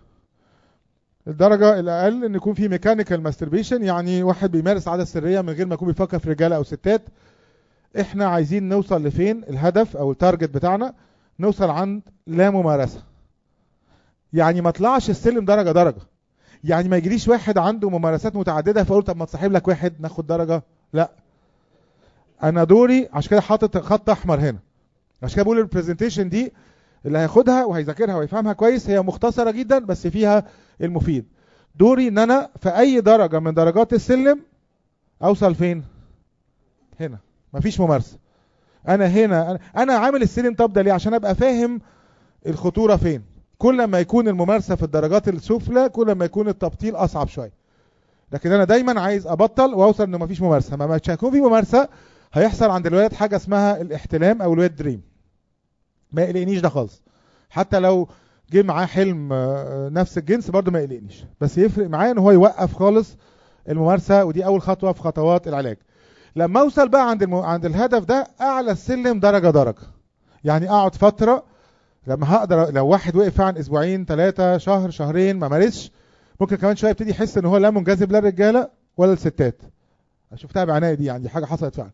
الدرجة الأقل إن يكون في ميكانيكال ماستربيشن يعني واحد بيمارس عادة سرية من غير ما يكون بيفكر في رجالة أو ستات إحنا عايزين نوصل لفين الهدف أو التارجت بتاعنا نوصل عند لا ممارسة يعني ما طلعش السلم درجة درجة يعني ما يجريش واحد عنده ممارسات متعددة فأقول طب ما تصاحب لك واحد ناخد درجة لا أنا دوري عشان كده حاطط خط أحمر هنا عشان كده بقول البرزنتيشن دي اللي هياخدها وهيذاكرها ويفهمها كويس هي مختصرة جدا بس فيها المفيد دوري ان انا في اي درجة من درجات السلم اوصل فين هنا مفيش ممارسة انا هنا انا عامل السلم طب ده ليه عشان ابقى فاهم الخطورة فين كل ما يكون الممارسة في الدرجات السفلى كل ما يكون التبطيل اصعب شوية لكن انا دايما عايز ابطل واوصل انه مفيش ممارسة ما مش هيكون في ممارسة هيحصل عند الولاد حاجة اسمها الاحتلام او الويت دريم ما يقلقنيش ده خالص حتى لو جه معاه حلم نفس الجنس برضه ما يقلقنيش بس يفرق معاه ان هو يوقف خالص الممارسه ودي اول خطوه في خطوات العلاج لما اوصل بقى عند الم... عند الهدف ده اعلى السلم درجه درجه يعني اقعد فتره لما هقدر لو واحد وقف عن اسبوعين ثلاثه شهر شهرين ما مارسش ممكن كمان شويه يبتدي يحس ان هو لا منجذب لا الرجاله ولا الستات شفتها بعناية دي يعني دي حاجه حصلت فعلا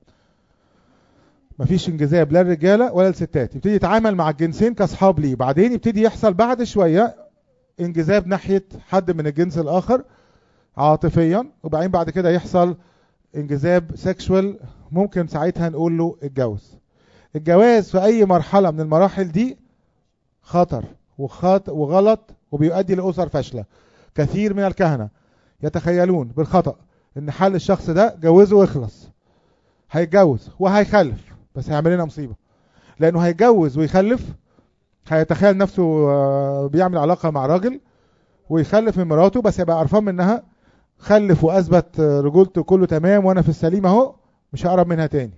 مفيش انجذاب لا الرجاله ولا الستات يبتدي يتعامل مع الجنسين كاصحاب ليه بعدين يبتدي يحصل بعد شويه انجذاب ناحيه حد من الجنس الاخر عاطفيا وبعدين بعد كده يحصل انجذاب سيكشوال ممكن ساعتها نقول له اتجوز الجواز في اي مرحله من المراحل دي خطر وخط وغلط وبيؤدي لاسر فاشله كثير من الكهنه يتخيلون بالخطا ان حل الشخص ده جوزه ويخلص هيتجوز وهيخلف بس هيعمل لنا مصيبه لانه هيتجوز ويخلف هيتخيل نفسه بيعمل علاقه مع راجل ويخلف من مراته بس يبقى قرفان منها خلف واثبت رجولته كله تمام وانا في السليم اهو مش هقرب منها تاني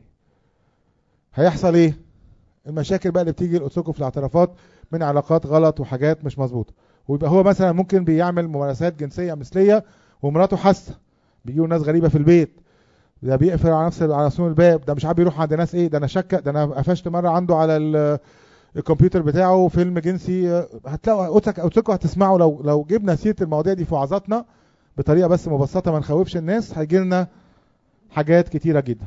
هيحصل ايه المشاكل بقى اللي بتيجي لأسوكه في الاعترافات من علاقات غلط وحاجات مش مظبوطه ويبقى هو مثلا ممكن بيعمل ممارسات جنسيه مثليه ومراته حاسه بيجيوا ناس غريبه في البيت ده بيقفل على نفس على سون الباب ده مش عارف يروح عند ناس ايه ده انا شك ده انا قفشت مره عنده على الكمبيوتر بتاعه فيلم جنسي هتلاقوا اوتك اوتكو هتسمعوا لو لو جبنا سيره المواضيع دي في وعظاتنا بطريقه بس مبسطه ما نخوفش الناس هيجي لنا حاجات كتيره جدا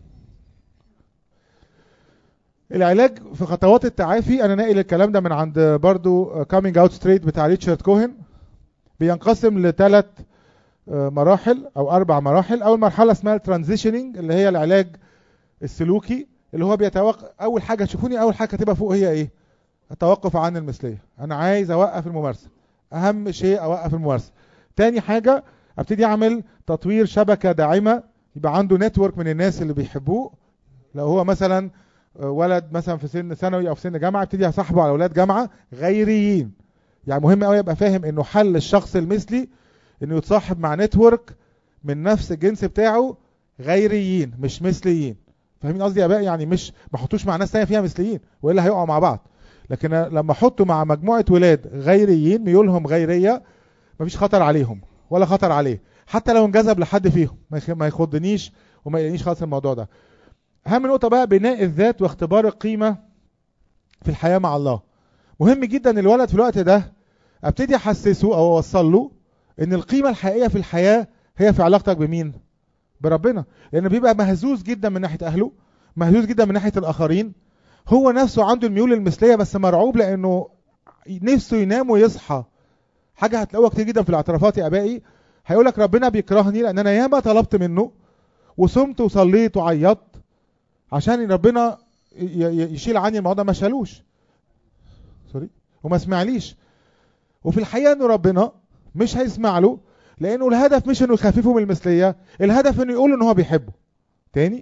العلاج في خطوات التعافي انا ناقل الكلام ده من عند برضو كامينج اوت ستريت بتاع ريتشارد كوهن بينقسم لثلاث مراحل او اربع مراحل اول مرحله اسمها الترانزيشننج اللي هي العلاج السلوكي اللي هو بيتوقف اول حاجه تشوفوني اول حاجه كاتبها فوق هي ايه التوقف عن المثليه انا عايز اوقف الممارسه اهم شيء اوقف الممارسه تاني حاجه ابتدي اعمل تطوير شبكه داعمه يبقى عنده نتورك من الناس اللي بيحبوه لو هو مثلا ولد مثلا في سن ثانوي او في سن جامعه ابتدي اصاحبه على اولاد جامعه غيريين يعني مهم قوي يبقى فاهم انه حل الشخص المثلي انه يتصاحب مع نتورك من نفس الجنس بتاعه غيريين مش مثليين فاهمين قصدي يا بقى يعني مش ما احطوش مع ناس ثانيه فيها مثليين والا هيقعوا مع بعض لكن لما احطه مع مجموعه ولاد غيريين ميولهم غيريه مفيش خطر عليهم ولا خطر عليه حتى لو انجذب لحد فيهم ما يخضنيش وما يقلقنيش خالص الموضوع ده اهم نقطه بقى بناء الذات واختبار القيمه في الحياه مع الله مهم جدا الولد في الوقت ده ابتدي احسسه او اوصل له ان القيمه الحقيقيه في الحياه هي في علاقتك بمين بربنا لان بيبقى مهزوز جدا من ناحيه اهله مهزوز جدا من ناحيه الاخرين هو نفسه عنده الميول المثليه بس مرعوب لانه نفسه ينام ويصحى حاجه هتلاقوها كتير جدا في الاعترافات يا ابائي هيقول لك ربنا بيكرهني لان انا ياما طلبت منه وصمت وصليت وعيطت عشان ربنا يشيل عني الموضوع ما شالوش سوري وما سمعليش وفي الحقيقه انه ربنا مش هيسمع له لانه الهدف مش انه يخففه من المثليه الهدف انه يقول ان هو بيحبه تاني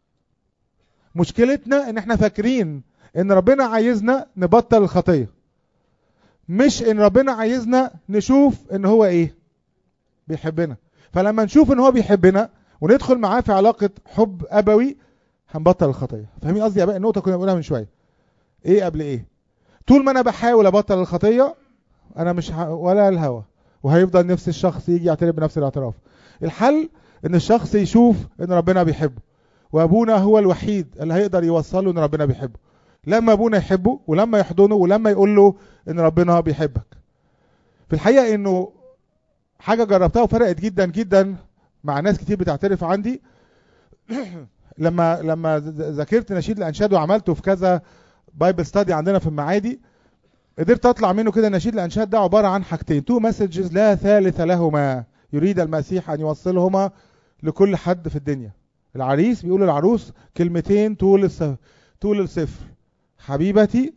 مشكلتنا ان احنا فاكرين ان ربنا عايزنا نبطل الخطيه مش ان ربنا عايزنا نشوف ان هو ايه بيحبنا فلما نشوف ان هو بيحبنا وندخل معاه في علاقه حب ابوي هنبطل الخطيه فاهمين قصدي يا بقى النقطه كنا بنقولها من شويه ايه قبل ايه طول ما انا بحاول ابطل الخطيه انا مش ه... ولا الهوى وهيفضل نفس الشخص يجي يعترف بنفس الاعتراف الحل ان الشخص يشوف ان ربنا بيحبه وابونا هو الوحيد اللي هيقدر يوصله ان ربنا بيحبه لما ابونا يحبه ولما يحضنه ولما يقول له ان ربنا بيحبك في الحقيقه انه حاجه جربتها وفرقت جدا جدا مع ناس كتير بتعترف عندي لما لما ذاكرت نشيد الانشاد وعملته في كذا بايبل ستادي عندنا في المعادي قدرت اطلع منه كده نشيد الانشاد ده عباره عن حاجتين تو مسجز لا ثالث لهما يريد المسيح ان يوصلهما لكل حد في الدنيا العريس بيقول للعروس كلمتين طول الصفر طول الصفر حبيبتي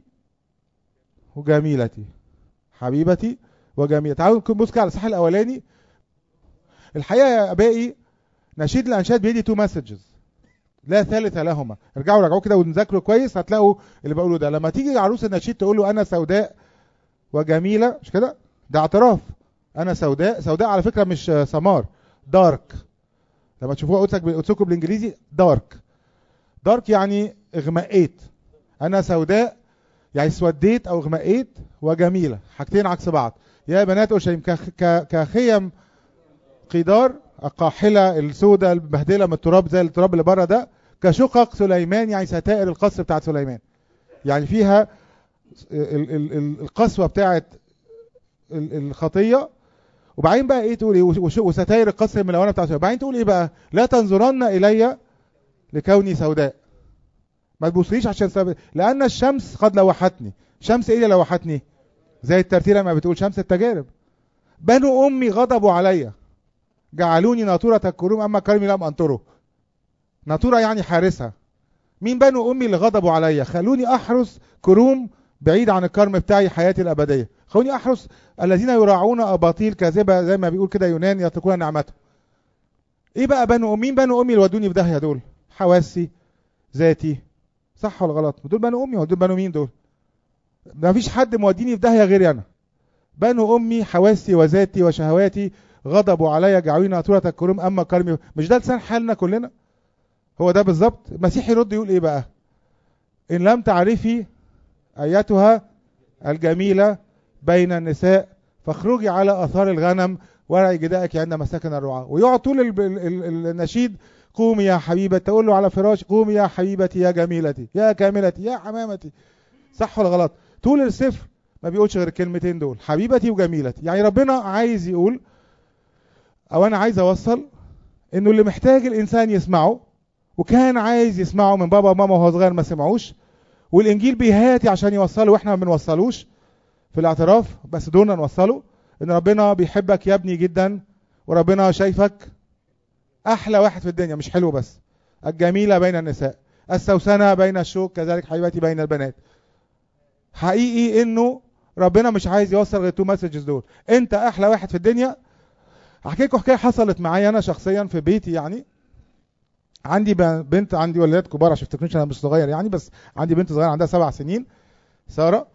وجميلتي حبيبتي وجميلتي تعالوا نبص كده على الصح الاولاني الحقيقه يا ابائي نشيد الانشاد بيدي تو مسجز لا ثالث لهما ارجعوا راجعوا كده ونذاكروا كويس هتلاقوا اللي بقوله ده لما تيجي عروس النشيد تقول له انا سوداء وجميله مش كده ده اعتراف انا سوداء سوداء على فكره مش سمار دارك لما تشوفوها قدسكم بالانجليزي دارك دارك يعني اغمقيت انا سوداء يعني اسوديت او اغمقيت وجميله حاجتين عكس بعض يا بنات اورشليم كخيم قيدار القاحله السوداء المبهدله من التراب زي التراب اللي بره ده كشقق سليمان يعني ستائر القصر بتاعت سليمان يعني فيها القسوه بتاعت الخطيه وبعدين بقى ايه تقول ايه وستائر القصر الملونه بتاعت سليمان وبعدين تقول ايه بقى لا تنظرن الي لكوني سوداء ما تبصليش عشان سبب لان الشمس قد لوحتني شمس ايه اللي لوحتني زي الترتيله ما بتقول شمس التجارب بنو امي غضبوا عليا جعلوني ناطورة الكروم أما كرمي لم أنطره ناطورة يعني حارسها مين بنو أمي اللي غضبوا عليا خلوني أحرس كروم بعيد عن الكرم بتاعي حياتي الأبدية خلوني أحرس الذين يراعون أباطيل كاذبة زي ما بيقول كده يونان يتركون نعمته إيه بقى بنو أمي مين بنو أمي اللي ودوني في داهية دول حواسي ذاتي صح ولا غلط دول بنو أمي دول بنو مين دول ما فيش حد موديني في داهية غيري أنا بنو أمي حواسي وذاتي وشهواتي غضبوا عليا جعلوني ناطورة الكروم اما كرمي مش ده لسان حالنا كلنا هو ده بالظبط المسيح يرد يقول ايه بقى ان لم تعرفي ايتها الجميلة بين النساء فاخرجي على اثار الغنم ورعي جدائك عند مساكن الرعاة ويقعد طول النشيد قومي يا حبيبتي تقول له على فراش قومي يا حبيبتي يا جميلتي يا كاملتي يا حمامتي صح ولا غلط طول السفر ما بيقولش غير الكلمتين دول حبيبتي وجميلتي يعني ربنا عايز يقول او انا عايز اوصل انه اللي محتاج الانسان يسمعه وكان عايز يسمعه من بابا وماما وهو صغير ما سمعوش والانجيل بيهاتي عشان يوصله واحنا ما بنوصلوش في الاعتراف بس دورنا نوصله ان ربنا بيحبك يا ابني جدا وربنا شايفك احلى واحد في الدنيا مش حلو بس الجميلة بين النساء السوسنة بين الشوك كذلك حبيبتي بين البنات حقيقي انه ربنا مش عايز يوصل غير تو مسجز دول انت احلى واحد في الدنيا احكي لكم حكايه حصلت معايا انا شخصيا في بيتي يعني عندي بنت عندي ولاد كبار عشان تفتكروش انا مش صغير يعني بس عندي بنت صغيره عندها سبع سنين ساره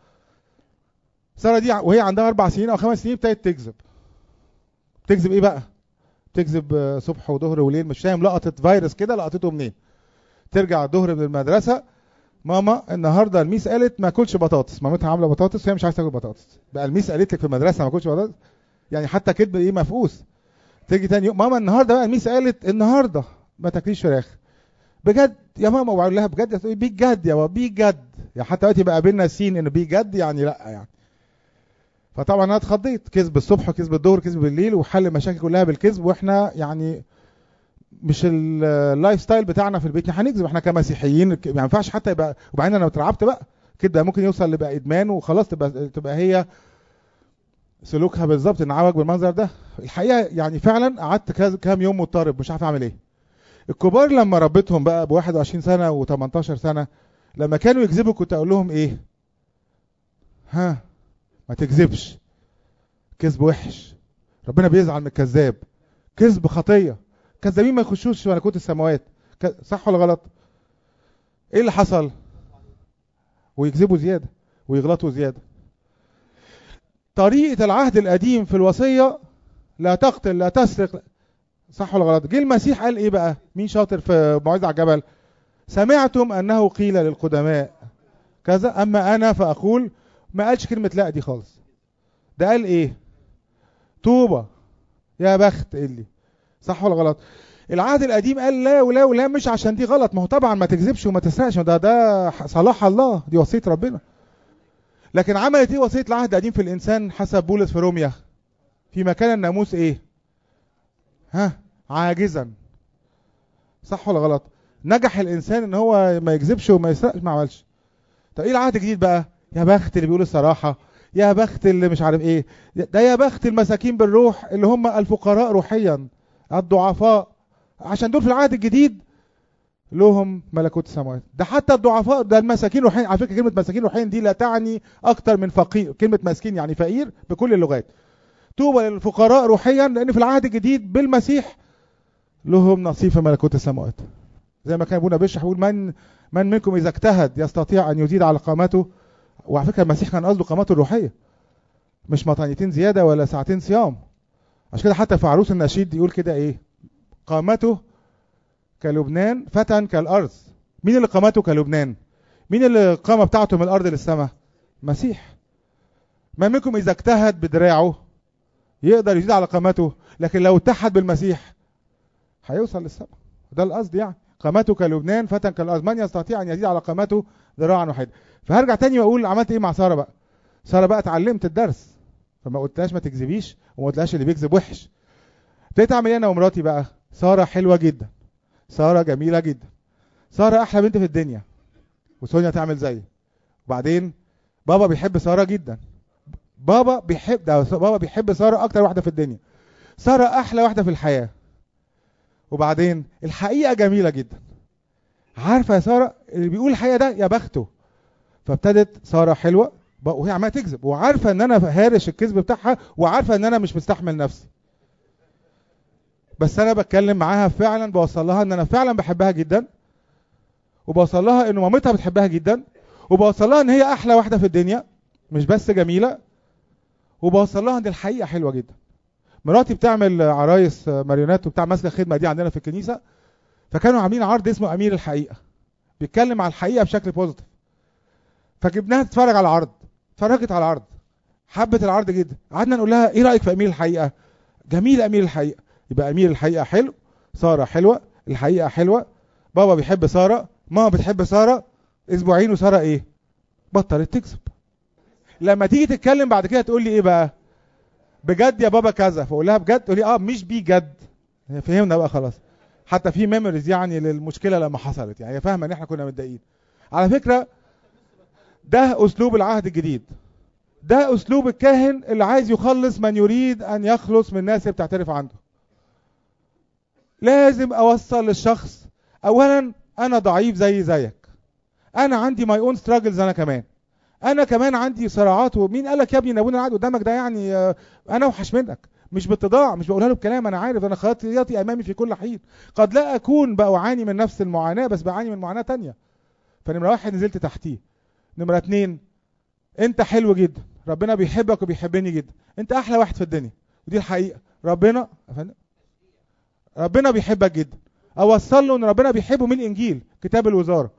ساره دي وهي عندها اربع سنين او خمس سنين ابتدت تكذب تكذب ايه بقى تكذب صبح وظهر وليل مش فاهم لقطت فيروس كده لقطته منين ترجع الظهر من المدرسه ماما النهارده الميس قالت ما اكلش بطاطس مامتها عامله بطاطس وهي مش عايزه تاكل بطاطس بقى الميس قالت لك في المدرسه ما اكلش بطاطس يعني حتى كذب ايه مفقوس تيجي تاني يوم ماما النهارده بقى الميس قالت النهارده ما تاكليش فراخ بجد يا ماما وبقول لها بجد تقول بجد يا بابا بجد يعني حتى دلوقتي بقى قابلنا سين انه بجد يعني لا يعني فطبعا انا اتخضيت كذب الصبح وكذب الظهر كذب بالليل وحل المشاكل كلها بالكذب واحنا يعني مش اللايف ستايل بتاعنا في البيت هنكذب احنا كمسيحيين ما يعني ينفعش حتى يبقى وبعدين انا اترعبت بقى كده ممكن يوصل لبقى ادمان وخلاص تبقى تبقى هي سلوكها بالظبط انعوج بالمنظر ده الحقيقه يعني فعلا قعدت كام يوم مضطرب مش عارف اعمل ايه الكبار لما ربيتهم بقى ب 21 سنه و18 سنه لما كانوا يكذبوا كنت اقول لهم ايه ها ما تكذبش كذب وحش ربنا بيزعل من الكذاب كذب خطيه كذابين ما يخشوش ملكوت السماوات صح ولا غلط ايه اللي حصل ويكذبوا زياده ويغلطوا زياده طريقة العهد القديم في الوصية لا تقتل لا تسرق صح ولا غلط؟ جه المسيح قال ايه بقى؟ مين شاطر في موعظة على الجبل؟ سمعتم انه قيل للقدماء كذا اما انا فاقول ما قالش كلمة لا دي خالص. ده قال ايه؟ طوبى يا بخت اللي صح ولا غلط؟ العهد القديم قال لا ولا ولا مش عشان دي غلط ما هو طبعا ما تكذبش وما تسرقش ده ده صلاح الله دي وصيه ربنا لكن عملت ايه وصيه العهد القديم في الانسان حسب بولس في روميا في مكان الناموس ايه ها عاجزا صح ولا غلط نجح الانسان ان هو ما يكذبش وما يسرقش ما عملش طب ايه العهد الجديد بقى يا بخت اللي بيقول الصراحه يا بخت اللي مش عارف ايه ده يا بخت المساكين بالروح اللي هم الفقراء روحيا الضعفاء عشان دول في العهد الجديد لهم ملكوت السماوات ده حتى الضعفاء ده المساكين روحيا على فكره كلمه مساكين روحيا دي لا تعني اكتر من فقير كلمه مسكين يعني فقير بكل اللغات طوبى للفقراء روحيا لان في العهد الجديد بالمسيح لهم نصيب في ملكوت السماوات زي ما كان ابونا بيشرح يقول من من منكم اذا اجتهد يستطيع ان يزيد على قامته وعلى فكره المسيح كان قصده قامته الروحيه مش مطانيتين زياده ولا ساعتين صيام عشان كده حتى في عروس النشيد يقول كده ايه قامته كلبنان فتى كالارض مين اللي قامته كلبنان مين اللي القامه بتاعته من الارض للسماء مسيح ما منكم اذا اجتهد بدراعه يقدر يزيد على قامته لكن لو اتحد بالمسيح هيوصل للسماء ده القصد يعني قامته كلبنان فتى كالارض من يستطيع ان يزيد على قامته ذراعا واحدا فهرجع تاني واقول عملت ايه مع ساره بقى ساره بقى اتعلمت الدرس فما قلتلهاش ما تكذبيش وما قلتلهاش اللي بيكذب وحش ابتديت اعمل ايه انا ومراتي بقى ساره حلوه جدا ساره جميله جدا ساره احلى بنت في الدنيا وسونيا تعمل زيي وبعدين بابا بيحب ساره جدا بابا بيحب ده بابا بيحب ساره اكتر واحده في الدنيا ساره احلى واحده في الحياه وبعدين الحقيقه جميله جدا عارفه يا ساره اللي بيقول الحقيقه ده يا بخته فابتدت ساره حلوه وهي عماله تكذب وعارفه ان انا هارش الكذب بتاعها وعارفه ان انا مش مستحمل نفسي بس انا بتكلم معاها فعلا بوصل لها ان انا فعلا بحبها جدا وبوصل لها ان مامتها بتحبها جدا وبوصل لها ان هي احلى واحده في الدنيا مش بس جميله وبوصل لها ان الحقيقه حلوه جدا مراتي بتعمل عرايس ماريونات وبتاع ماسكه الخدمه دي عندنا في الكنيسه فكانوا عاملين عرض اسمه امير الحقيقه بيتكلم على الحقيقه بشكل بوزيتيف فجبناها تتفرج على العرض اتفرجت على العرض حبت العرض جدا قعدنا نقول لها ايه رايك في امير الحقيقه جميل امير الحقيقه يبقى امير الحقيقه حلو ساره حلوه الحقيقه حلوه بابا بيحب ساره ماما بتحب ساره اسبوعين وساره ايه بطلت تكذب لما تيجي تتكلم بعد كده تقول لي ايه بقى بجد يا بابا كذا فاقول لها بجد تقول لي اه مش بجد فهمنا بقى خلاص حتى في ميموريز يعني للمشكله لما حصلت يعني هي فاهمه ان احنا كنا متضايقين على فكره ده اسلوب العهد الجديد ده اسلوب الكاهن اللي عايز يخلص من يريد ان يخلص من الناس اللي بتعترف عنده لازم اوصل للشخص اولا انا ضعيف زي زيك انا عندي ماي اون ستراجلز انا كمان انا كمان عندي صراعات ومين قال لك يا ابني ان ابونا قاعد قدامك ده يعني انا اوحش منك مش باتضاع مش بقولها له بكلام انا عارف انا خطيئتي امامي في كل حين قد لا اكون بعاني من نفس المعاناه بس بعاني من معاناه تانية فنمره واحد نزلت تحتيه نمره اتنين انت حلو جدا ربنا بيحبك وبيحبني جدا انت احلى واحد في الدنيا ودي الحقيقه ربنا ربنا بيحبك جدا اوصل له ان ربنا بيحبه من الانجيل كتاب الوزاره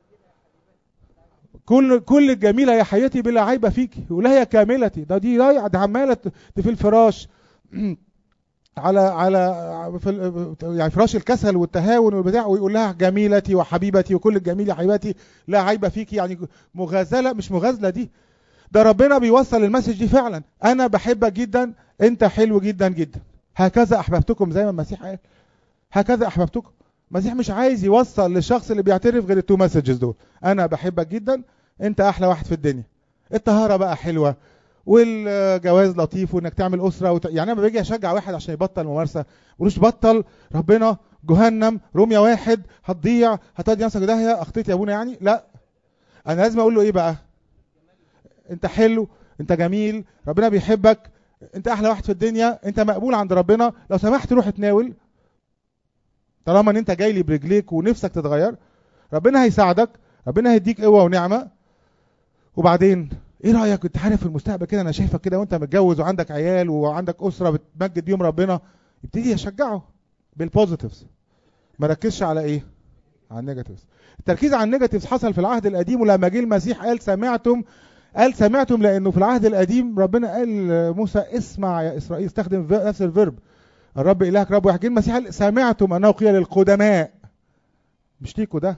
كل كل الجميله يا حياتي بلا عيب فيك ولا هي كاملتي ده دي ضايعه ده عماله في الفراش على على في يعني فراش الكسل والتهاون والبتاع ويقول لها جميلتي وحبيبتي وكل الجميل يا حبيبتي لا عيب فيك يعني مغازله مش مغازله دي ده ربنا بيوصل المسج دي فعلا انا بحبك جدا انت حلو جدا جدا هكذا احببتكم زي ما المسيح قال هكذا احببتكم المسيح مش عايز يوصل للشخص اللي بيعترف غير التو مسجز دول انا بحبك جدا انت احلى واحد في الدنيا الطهاره بقى حلوه والجواز لطيف وانك تعمل اسره وت... يعني انا باجي اشجع واحد عشان يبطل ممارسه ملوش بطل ربنا جهنم روميا واحد هتضيع هتودي نفسك داهيه اخطيت يا ابونا يعني لا انا لازم اقول له ايه بقى انت حلو انت جميل ربنا بيحبك انت احلى واحد في الدنيا انت مقبول عند ربنا لو سمحت روح اتناول طالما ان انت جاي لي برجليك ونفسك تتغير ربنا هيساعدك ربنا هيديك قوه ونعمه وبعدين ايه رايك انت عارف في المستقبل كده انا شايفك كده وانت متجوز وعندك عيال وعندك اسره بتمجد يوم ربنا يبتدي يشجعه بالبوزيتيفز ما ركزش على ايه على النيجاتيفز التركيز على النيجاتيفز حصل في العهد القديم ولما جه المسيح قال سمعتم قال سمعتم لانه في العهد القديم ربنا قال موسى اسمع يا اسرائيل استخدم نفس الفيرب الرب الهك رب واحد جه المسيح قال سمعتم انه قيل للقدماء مش ليكوا ده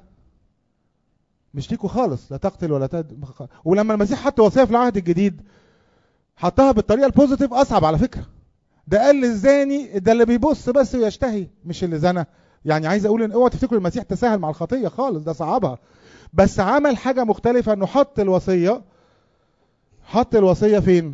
مش ليكوا خالص لا تقتل ولا تد... ولما المسيح حط وصيه في العهد الجديد حطها بالطريقه البوزيتيف اصعب على فكره ده قال للزاني ده اللي بيبص بس ويشتهي مش اللي زنى يعني عايز اقول ان اوعوا تفتكروا المسيح تساهل مع الخطيه خالص ده صعبها بس عمل حاجه مختلفه انه حط الوصيه حط الوصيه فين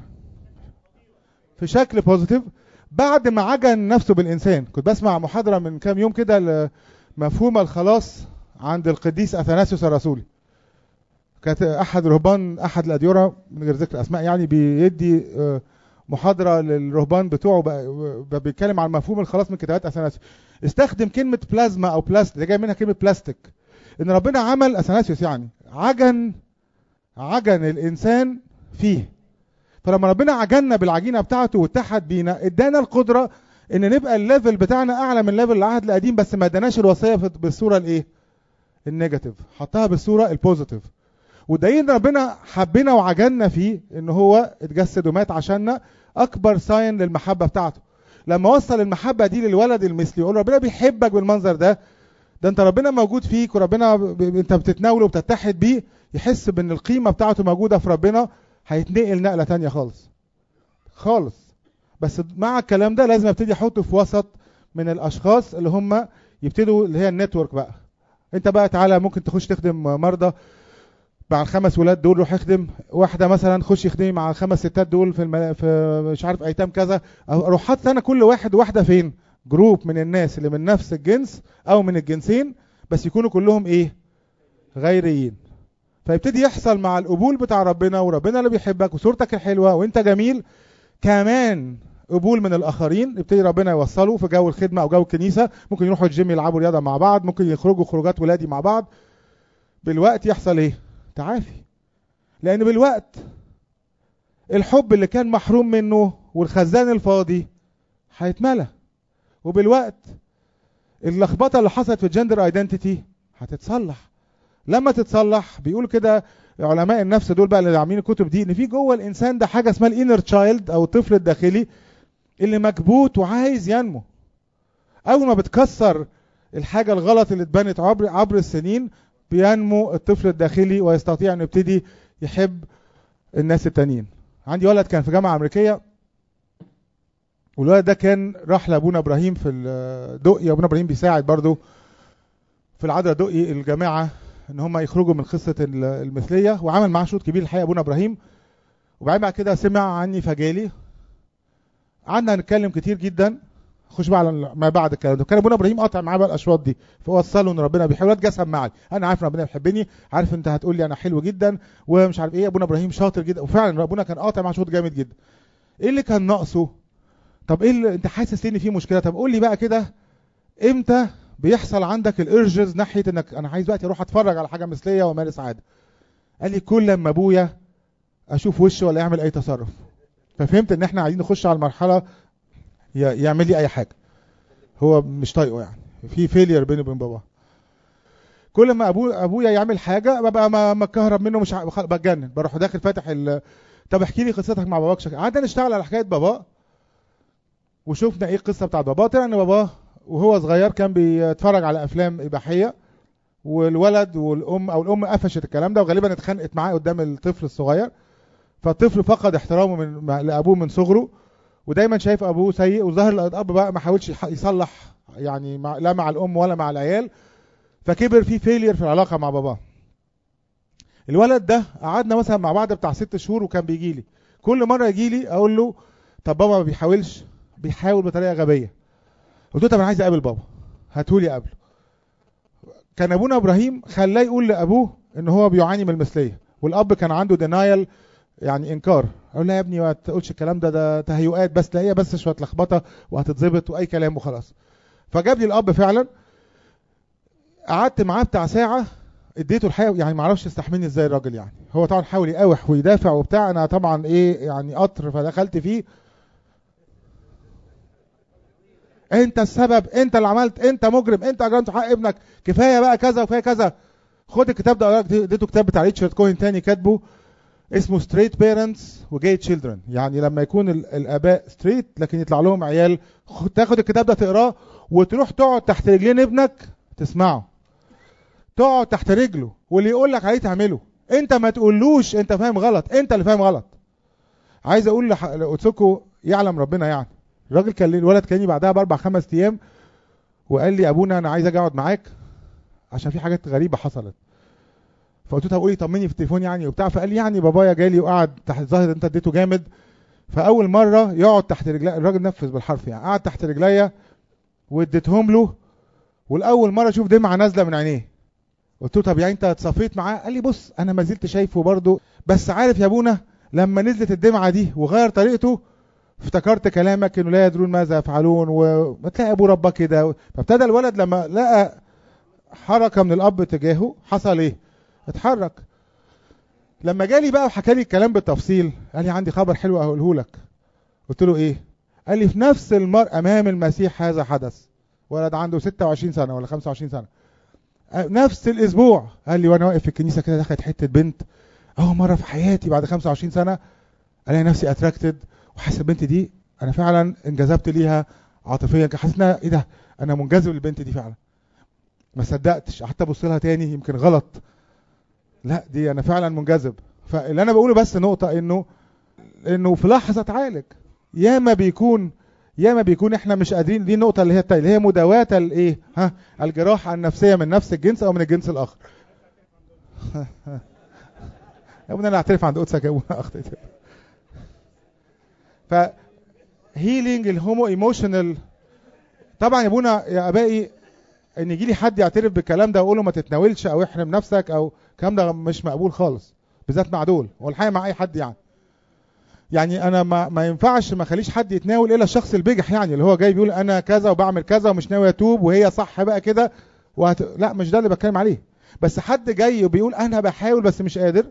في شكل بوزيتيف بعد ما عجن نفسه بالانسان كنت بسمع محاضره من كام يوم كده مفهوم الخلاص عند القديس اثناسيوس الرسولي كانت احد رهبان احد الاديره من غير ذكر اسماء يعني بيدي محاضره للرهبان بتوعه بيتكلم عن مفهوم الخلاص من كتابات اثناسيوس استخدم كلمه بلازما او بلاستيك ده جاي منها كلمه بلاستيك ان ربنا عمل اثناسيوس يعني عجن عجن الانسان فيه فلما ربنا عجلنا بالعجينه بتاعته واتحد بينا ادانا القدره ان نبقى الليفل بتاعنا اعلى من ليفل العهد القديم بس ما اداناش الوصيه بالصوره الايه النيجاتيف حطها بالصوره البوزيتيف ودليل ربنا حبنا وعجلنا فيه ان هو اتجسد ومات عشاننا اكبر ساين للمحبه بتاعته لما وصل المحبه دي للولد المثلي يقول ربنا بيحبك بالمنظر ده ده انت ربنا موجود فيك وربنا ب... انت بتتناوله وبتتحد بيه يحس بان القيمه بتاعته موجوده في ربنا هيتنقل نقله تانية خالص خالص بس مع الكلام ده لازم ابتدي احطه في وسط من الاشخاص اللي هم يبتدوا اللي هي النتورك بقى انت بقى تعالى ممكن تخش تخدم مرضى مع الخمس ولاد دول روح اخدم واحده مثلا خش يخدمي مع الخمس ستات دول في المل... في مش عارف ايتام كذا اروح حاطط انا كل واحد واحده فين جروب من الناس اللي من نفس الجنس او من الجنسين بس يكونوا كلهم ايه غيريين فيبتدي يحصل مع القبول بتاع ربنا وربنا اللي بيحبك وصورتك الحلوه وانت جميل كمان قبول من الاخرين يبتدي ربنا يوصله في جو الخدمه او جو الكنيسه ممكن يروحوا الجيم يلعبوا رياضه مع بعض ممكن يخرجوا خروجات ولادي مع بعض بالوقت يحصل ايه تعافي لان بالوقت الحب اللي كان محروم منه والخزان الفاضي هيتملى وبالوقت اللخبطه اللي حصلت في الجندر ايدنتيتي هتتصلح لما تتصلح بيقولوا كده علماء النفس دول بقى اللي عاملين الكتب دي ان في جوه الانسان ده حاجه اسمها الانر تشايلد او الطفل الداخلي اللي مكبوت وعايز ينمو اول ما بتكسر الحاجه الغلط اللي اتبنت عبر عبر السنين بينمو الطفل الداخلي ويستطيع انه يبتدي يحب الناس التانيين عندي ولد كان في جامعه امريكيه والولد ده كان راح لابونا ابراهيم في الدقي ابونا ابراهيم بيساعد برضه في العذراء دقي الجماعه ان هم يخرجوا من قصه المثليه وعمل معاه شوط كبير الحقيقه ابونا ابراهيم وبعدين بعد كده سمع عني فجالي قعدنا نتكلم كتير جدا خش بقى على ما بعد الكلام ده كان ابونا ابراهيم قاطع معاه بقى الاشواط دي فوصله ان ربنا بيحب الواد جسم معي انا عارف ان ربنا بيحبني عارف انت هتقول لي انا حلو جدا ومش عارف ايه ابونا ابراهيم شاطر جدا وفعلا ابونا كان قاطع معاه شوط جامد جدا ايه اللي كان ناقصه طب ايه اللي انت حاسس ان في مشكله طب قول لي بقى كده امتى بيحصل عندك الارجز ناحيه انك انا عايز دلوقتي اروح اتفرج على حاجه مثليه وامارس عاده قال لي كل لما ابويا اشوف وشه ولا يعمل اي تصرف ففهمت ان احنا عايزين نخش على المرحله يعمل لي اي حاجه هو مش طايقه يعني في فيلير بيني وبين بابا كل ما ابو ابويا يعمل حاجه ببقى متكهرب منه مش بتجنن بروح داخل فاتح ال... طب احكي لي قصتك مع باباك شكل قعدنا نشتغل على حكايه بابا وشوفنا ايه القصه بتاعت بابا طلع ان باباه وهو صغير كان بيتفرج على افلام اباحيه والولد والام او الام قفشت الكلام ده وغالبا اتخانقت معاه قدام الطفل الصغير فالطفل فقد احترامه من لابوه من صغره ودايما شايف ابوه سيء وظهر الاب بقى ما حاولش يصلح يعني مع لا مع الام ولا مع العيال فكبر في فيلير في العلاقه مع باباه الولد ده قعدنا مثلا مع بعض بتاع ست شهور وكان بيجي لي كل مره يجي لي اقول له طب بابا ما بيحاولش بيحاول بطريقه غبيه قلت له طب انا عايز اقابل بابا هاتولي قبله كان ابونا ابراهيم خلاه يقول لابوه ان هو بيعاني من المثليه والاب كان عنده دينايل يعني انكار اقول له يا ابني ما تقولش الكلام ده ده تهيؤات بس تلاقيها بس شويه لخبطه وهتتظبط واي كلام وخلاص فجاب لي الاب فعلا قعدت معاه بتاع ساعه اديته الحقيقه يعني ما اعرفش يستحملني ازاي الراجل يعني هو طبعا حاول يقاوح ويدافع وبتاع انا طبعا ايه يعني قطر فدخلت فيه انت السبب انت اللي عملت انت مجرم انت اجرمت حق ابنك كفايه بقى كذا وكفايه كذا خد الكتاب ده اديته كتاب بتاع ريتشارد كوهن تاني كاتبه اسمه ستريت بيرنتس وجاي تشيلدرن يعني لما يكون ال- الاباء ستريت لكن يطلع لهم عيال خ- تاخد الكتاب ده تقراه وتروح تقعد تحت رجلين ابنك تسمعه تقعد تحت رجله واللي يقول لك عليه تعمله انت ما تقولوش انت فاهم غلط انت اللي فاهم غلط عايز اقول لح- لاوتسوكو يعلم ربنا يعني الراجل كان الولد كان بعدها باربع خمس ايام وقال لي ابونا انا عايز اجي اقعد معاك عشان في حاجات غريبه حصلت فقلت له طب قولي طمني في التليفون يعني وبتاع فقال لي يعني بابايا جالي وقعد تحت الظاهر انت اديته جامد فاول مره يقعد تحت رجلي الراجل نفذ بالحرف يعني قعد تحت رجليا واديتهم له والاول مره اشوف دمعه نازله من عينيه قلت له طب يعني انت اتصفيت معاه قال لي بص انا ما زلت شايفه برضه بس عارف يا ابونا لما نزلت الدمعه دي وغير طريقته افتكرت كلامك انه لا يدرون ماذا يفعلون وما تلاقي ابو ربك كده فابتدى الولد لما لقى حركه من الاب تجاهه حصل ايه اتحرك لما جالي بقى وحكى لي الكلام بالتفصيل قال لي عندي خبر حلو اقوله لك قلت له ايه قال لي في نفس المر امام المسيح هذا حدث ولد عنده 26 سنه ولا 25 سنه أه، نفس الاسبوع قال لي وانا واقف في الكنيسه كده دخلت حته بنت اول مره في حياتي بعد 25 سنه الاقي نفسي اتراكتد وحاسس البنت دي انا فعلا انجذبت ليها عاطفيا كان حاسس انها ايه ده انا منجذب للبنت دي فعلا ما صدقتش قعدت ابص لها تاني يمكن غلط لا دي انا فعلا منجذب فاللي انا بقوله بس نقطه انه انه في لحظه اتعالج ياما بيكون ياما بيكون احنا مش قادرين دي النقطه اللي هي التالي اللي هي مداواه الايه ها الجراح النفسيه من نفس الجنس او من الجنس الاخر يا ابني انا اعترف عند قدسك يا ابونا اخطيت ف هيلينج الهومو ايموشنال طبعا يا ابونا يا ابائي ان يجي لي حد يعترف بالكلام ده واقول له ما تتناولش او احرم نفسك او الكلام ده مش مقبول خالص بالذات مع دول والحقيقه مع اي حد يعني يعني انا ما, ما ينفعش ما اخليش حد يتناول الا الشخص البجح يعني اللي هو جاي بيقول انا كذا وبعمل كذا ومش ناوي اتوب وهي صح بقى كده وهت... لا مش ده اللي بتكلم عليه بس حد جاي وبيقول انا بحاول بس مش قادر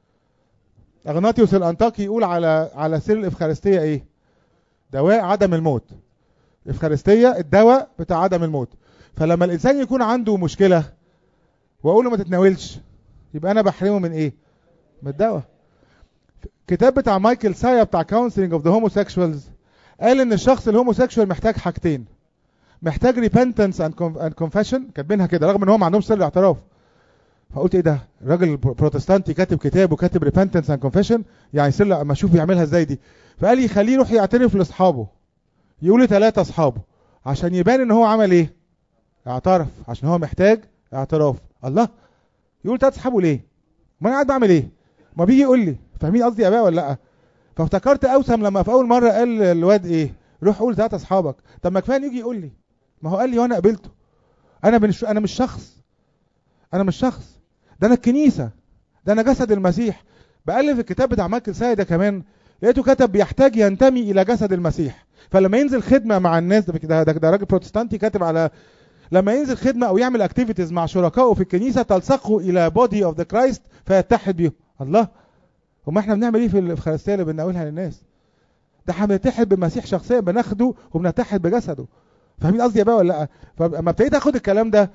اغناطيوس الانطاكي يقول على على سر الافخارستيه ايه دواء عدم الموت الافخارستيه الدواء بتاع عدم الموت فلما الانسان يكون عنده مشكله واقول له ما تتناولش يبقى انا بحرمه من ايه من الدواء كتاب بتاع مايكل سايا بتاع كونسلنج اوف ذا هوموسيكشوالز قال ان الشخص الهوموسيكشوال محتاج حاجتين محتاج ريبنتنس اند كونفيشن كاتبينها كده رغم ان هو ما عندهمش سر الاعتراف فقلت ايه ده الراجل بروتستانتي كاتب كتاب وكاتب ريبنتنس اند كونفيشن يعني سر اما اشوف يعملها ازاي دي فقال لي خليه يروح يعترف لاصحابه يقول لثلاثه اصحابه عشان يبان ان هو عمل ايه اعترف عشان هو محتاج اعتراف الله يقول ثلاثه اصحابه ليه ما انا قاعد بعمل ايه ما بيجي يقول لي فاهمين قصدي يا اباء ولا لا فافتكرت اوسم لما في اول مره قال الواد ايه روح قول ثلاثه اصحابك طب ما كفايه يجي يقول لي ما هو قال لي وانا قبلته انا مش انا مش شخص انا مش شخص ده انا الكنيسه ده انا جسد المسيح بألف الكتاب بتاع مايكل ساي ده كمان لقيته كتب بيحتاج ينتمي الى جسد المسيح فلما ينزل خدمه مع الناس ده ده, ده, ده راجل بروتستانتي كاتب على لما ينزل خدمه او يعمل اكتيفيتيز مع شركائه في الكنيسه تلصقه الى بودي اوف ذا كرايست فيتحد بيهم الله وما احنا بنعمل ايه في الافخارستيه اللي بنقولها للناس ده احنا بنتحد بالمسيح شخصيا بناخده وبنتحد بجسده فاهمين قصدي يا بقى ولا لا فلما ابتديت اخد الكلام ده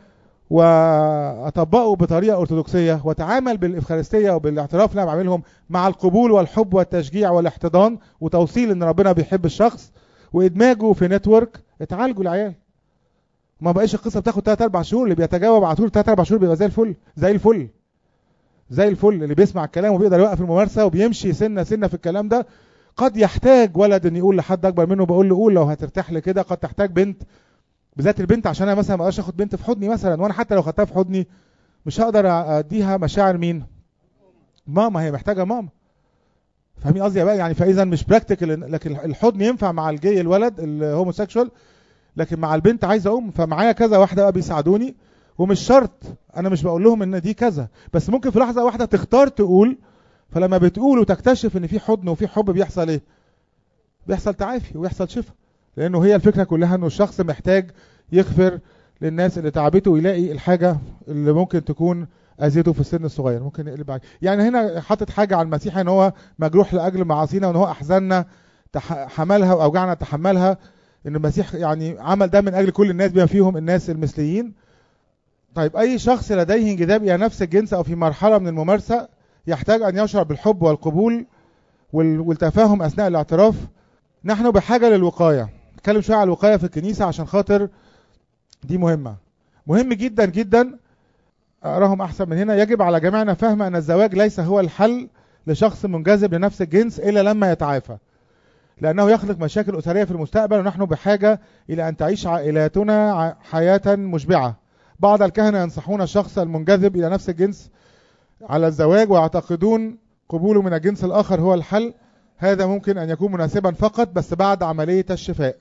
واطبقه بطريقه ارثوذكسيه واتعامل بالافخارستيه وبالاعتراف اللي انا بعملهم مع القبول والحب والتشجيع والاحتضان وتوصيل ان ربنا بيحب الشخص وادماجه في نتورك اتعالجوا العيال ما بقاش القصه بتاخد 3 4 شهور اللي بيتجاوب على طول 3 4 شهور بيبقى زي الفل زي الفل زي الفل اللي بيسمع الكلام وبيقدر يوقف الممارسه وبيمشي سنه سنه في الكلام ده قد يحتاج ولد ان يقول لحد اكبر منه بقول له قول لو هترتاح لكده قد تحتاج بنت بالذات البنت عشان انا مثلا ما اقدرش اخد بنت في حضني مثلا وانا حتى لو خدتها في حضني مش هقدر اديها مشاعر مين ماما هي محتاجه ماما فاهمين قصدي يا بقى يعني فاذا مش براكتيكال لكن الحضن ينفع مع الجي الولد الهوموسيكشوال لكن مع البنت عايزه ام فمعايا كذا واحده بقى بيساعدوني ومش شرط انا مش بقول لهم ان دي كذا بس ممكن في لحظه واحده تختار تقول فلما بتقول وتكتشف ان في حضن وفي حب بيحصل ايه بيحصل تعافي ويحصل شفاء لانه هي الفكره كلها انه الشخص محتاج يغفر للناس اللي تعبته ويلاقي الحاجه اللي ممكن تكون اذيته في السن الصغير ممكن يقلب عليه يعني هنا حاطط حاجه على المسيح ان هو مجروح لاجل معاصينا وان هو احزاننا حملها واوجعنا تحملها ان المسيح يعني عمل ده من اجل كل الناس بما فيهم الناس المثليين طيب اي شخص لديه انجذاب الى نفس الجنس او في مرحله من الممارسه يحتاج ان يشعر بالحب والقبول والتفاهم اثناء الاعتراف نحن بحاجه للوقايه نتكلم شويه على الوقايه في الكنيسه عشان خاطر دي مهمه مهم جدا جدا اقراهم احسن من هنا يجب على جميعنا فهم ان الزواج ليس هو الحل لشخص منجذب لنفس الجنس الا لما يتعافى لانه يخلق مشاكل اسريه في المستقبل ونحن بحاجه الى ان تعيش عائلاتنا حياه مشبعه بعض الكهنه ينصحون الشخص المنجذب الى نفس الجنس على الزواج ويعتقدون قبوله من الجنس الاخر هو الحل هذا ممكن ان يكون مناسبا فقط بس بعد عمليه الشفاء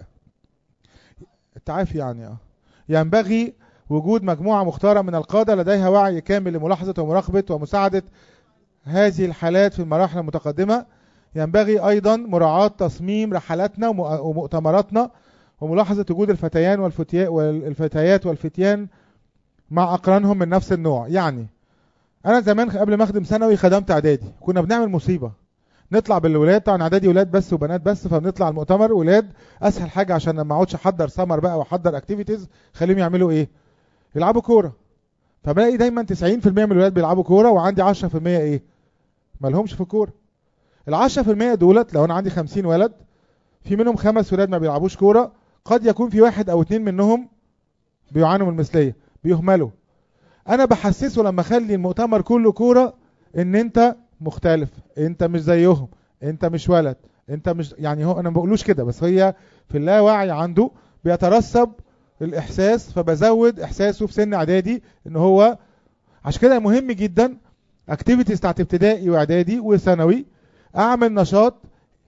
التعافي يعني ينبغي وجود مجموعة مختارة من القادة لديها وعي كامل لملاحظة ومراقبة ومساعدة هذه الحالات في المراحل المتقدمة ينبغي أيضا مراعاة تصميم رحلاتنا ومؤتمراتنا وملاحظة وجود الفتيان والفتيات والفتيان مع أقرانهم من نفس النوع يعني أنا زمان قبل ما أخدم ثانوي خدمت إعدادي كنا بنعمل مصيبة نطلع بالولاد طبعا اعدادي ولاد بس وبنات بس فبنطلع المؤتمر ولاد اسهل حاجه عشان لما اقعدش احضر سمر بقى واحضر اكتيفيتيز خليهم يعملوا ايه يلعبوا كوره فبلاقي دايما 90% من الولاد بيلعبوا كوره وعندي 10% ايه ما لهمش في الكوره ال 10% دولت لو انا عندي 50 ولد في منهم خمس ولاد ما بيلعبوش كوره قد يكون في واحد او اتنين منهم بيعانوا من المثليه بيهملوا انا بحسسه لما اخلي المؤتمر كله كوره ان انت مختلف انت مش زيهم انت مش ولد انت مش يعني هو انا ما بقولوش كده بس هي في اللاوعي عنده بيترسب الاحساس فبزود احساسه في سن اعدادي ان هو عشان كده مهم جدا اكتيفيتيز بتاعت ابتدائي واعدادي وثانوي اعمل نشاط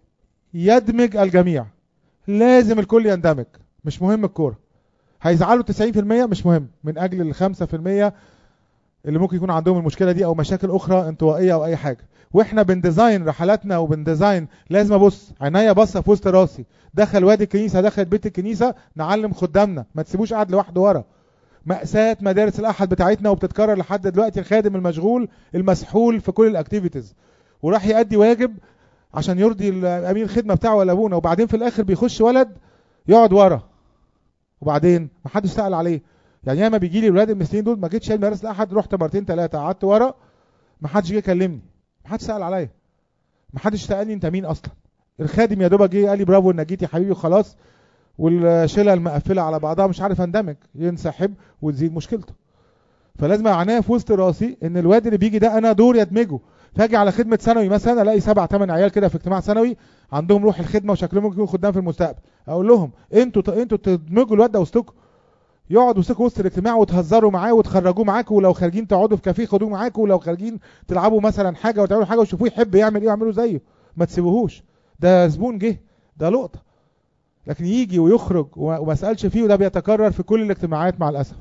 يدمج الجميع لازم الكل يندمج مش مهم الكوره هيزعلوا 90% مش مهم من اجل ال 5% اللي ممكن يكون عندهم المشكله دي او مشاكل اخرى انطوائيه او اي حاجه واحنا بنديزاين رحلاتنا وبنديزاين لازم ابص عينيا باصه في وسط راسي دخل وادي الكنيسه دخل بيت الكنيسه نعلم خدامنا ما تسيبوش قاعد لوحده ورا مأساة مدارس الأحد بتاعتنا وبتتكرر لحد دلوقتي الخادم المشغول المسحول في كل الأكتيفيتيز وراح يأدي واجب عشان يرضي أمين الخدمة بتاعه ولا أبونا وبعدين في الآخر بيخش ولد يقعد ورا وبعدين محدش سأل عليه يعني ياما بيجي لي ولاد المثليين دول ما جيتش مدارس الأحد رحت مرتين ثلاثة قعدت ورا محدش جه يكلمني محدش سأل عليا محدش سألني أنت مين أصلا الخادم يا دوبك جه قال لي برافو انك جيت يا حبيبي وخلاص والشله المقفله على بعضها مش عارف اندمج ينسحب وتزيد مشكلته فلازم عناية في وسط راسي ان الواد اللي بيجي ده انا دور يدمجه فاجي على خدمه ثانوي مثلا الاقي سبع ثمان عيال كده في اجتماع ثانوي عندهم روح الخدمه وشكلهم ممكن يكونوا خدام في المستقبل اقول لهم انتوا انتوا تدمجوا الواد ده وسطكم يقعد وسطكم وسط الاجتماع وتهزروا معاه وتخرجوه معاكم ولو خارجين تقعدوا في كافيه خدوه معاكم ولو خارجين تلعبوا مثلا حاجه وتعملوا حاجه وشوفوه يحب يعمل ايه واعملوا زيه ما تسيبوهوش ده زبون جه ده لقطه لكن يجي ويخرج وما اسالش فيه وده بيتكرر في كل الاجتماعات مع الاسف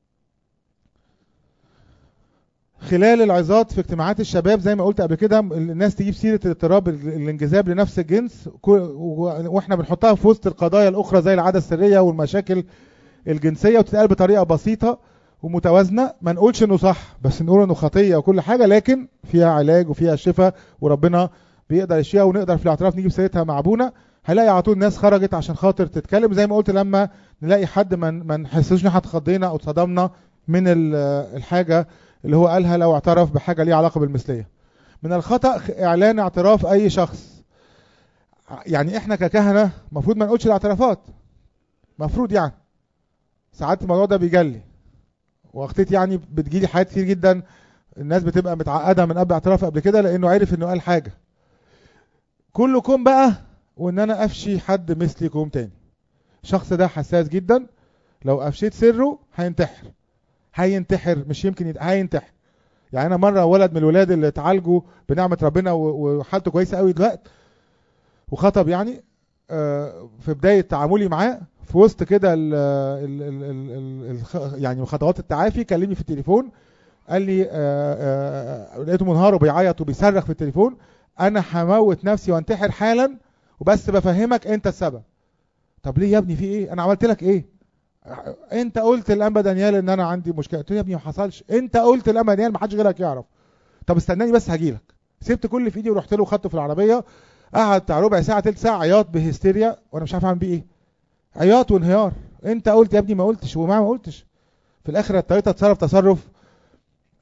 خلال العظات في اجتماعات الشباب زي ما قلت قبل كده الناس تجيب سيره الاضطراب الانجذاب لنفس الجنس واحنا بنحطها في وسط القضايا الاخرى زي العاده السريه والمشاكل الجنسيه وتتقال بطريقه بسيطه ومتوازنه ما نقولش انه صح بس نقول انه خطيه وكل حاجه لكن فيها علاج وفيها شفاء وربنا بيقدر يشيها ونقدر في الاعتراف نجيب سيرتها مع ابونا هلاقي على طول ناس خرجت عشان خاطر تتكلم زي ما قلت لما نلاقي حد ما ما نحسش ان احنا اتخضينا او اتصدمنا من الحاجه اللي هو قالها لو اعترف بحاجه ليها علاقه بالمثليه من الخطا اعلان اعتراف اي شخص يعني احنا ككهنه المفروض ما نقولش الاعترافات مفروض يعني ساعات الموضوع ده بيجلي واختي يعني بتجيلي حاجات كتير جدا الناس بتبقى متعقده من قبل اعتراف قبل كده لانه عرف انه قال حاجه كلكم بقى وان انا افشي حد مثلكم تاني الشخص ده حساس جدا لو افشيت سره هينتحر هينتحر مش يمكن يت... هينتحر يعني انا مره ولد من الولاد اللي اتعالجوا بنعمه ربنا وحالته كويسه قوي دلوقتي وخطب يعني في بدايه تعاملي معاه في وسط كده ال ال ال ال ال يعني خطوات التعافي كلمني في التليفون قال لي لقيته منهار وبيعيط وبيصرخ في التليفون انا هموت نفسي وانتحر حالا وبس بفهمك انت السبب طب ليه يا ابني في ايه انا عملت لك ايه انت قلت لانبا دانيال ان انا عندي مشكله قلت له يا ابني ما حصلش انت قلت لانبا دانيال ما حدش غيرك يعرف طب استناني بس هجيلك سبت كل اللي في ايدي ورحت له وخدته في العربيه قعد بتاع ربع ساعه تلت ساعه عياط بهستيريا وانا مش عارف اعمل بيه ايه عياط وانهيار انت قلت يا ابني ما قلتش وما ما قلتش في الاخر اضطريت اتصرف تصرف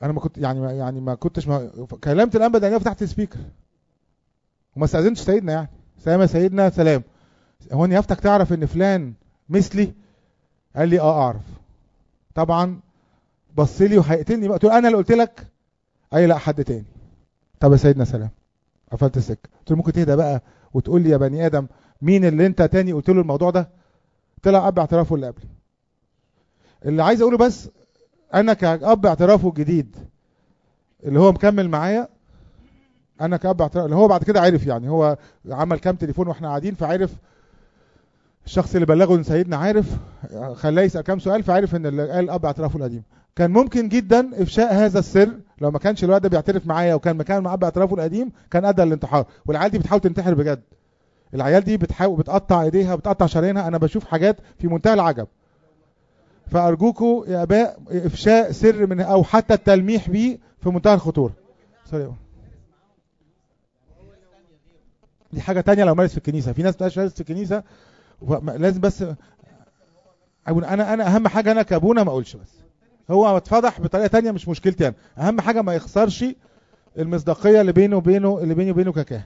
انا ما كنت يعني ما يعني ما كنتش ما كلمت الانبا دانيال فتحت السبيكر وما استاذنتش سيدنا يعني سلام يا سيدنا سلام هو اني افتك تعرف ان فلان مثلي قال لي اه اعرف طبعا بص لي وهيقتلني بقى قلت له انا اللي قلت لك اي لا حد تاني طب يا سيدنا سلام قفلت السكه قلت له ممكن تهدى بقى وتقول لي يا بني ادم مين اللي انت تاني قلت له الموضوع ده طلع اب اعترافه اللي قبلي اللي عايز اقوله بس انا كاب اعترافه الجديد اللي هو مكمل معايا انا كاب اعتراف اللي هو بعد كده عرف يعني هو عمل كام تليفون واحنا قاعدين فعرف الشخص اللي بلغه ان سيدنا عارف خلاه يسال كام سؤال فعرف ان اللي قال اب اعترافه القديم كان ممكن جدا افشاء هذا السر لو ما كانش الواد ده بيعترف معايا وكان مكان مع اب اعترافه القديم كان ادى للانتحار والعيال دي بتحاول تنتحر بجد العيال دي بتحاول بتقطع ايديها بتقطع شرايينها انا بشوف حاجات في منتهى العجب فارجوكوا يا اباء افشاء سر من او حتى التلميح بيه في منتهى الخطوره سوري دي حاجه تانية لو مارس في الكنيسه في ناس مش مارس في الكنيسه لازم بس انا انا اهم حاجه انا كابونا ما اقولش بس هو اتفضح بطريقه تانية مش مشكلتي انا اهم حاجه ما يخسرش المصداقيه اللي بينه وبينه اللي بيني وبينه ككاهن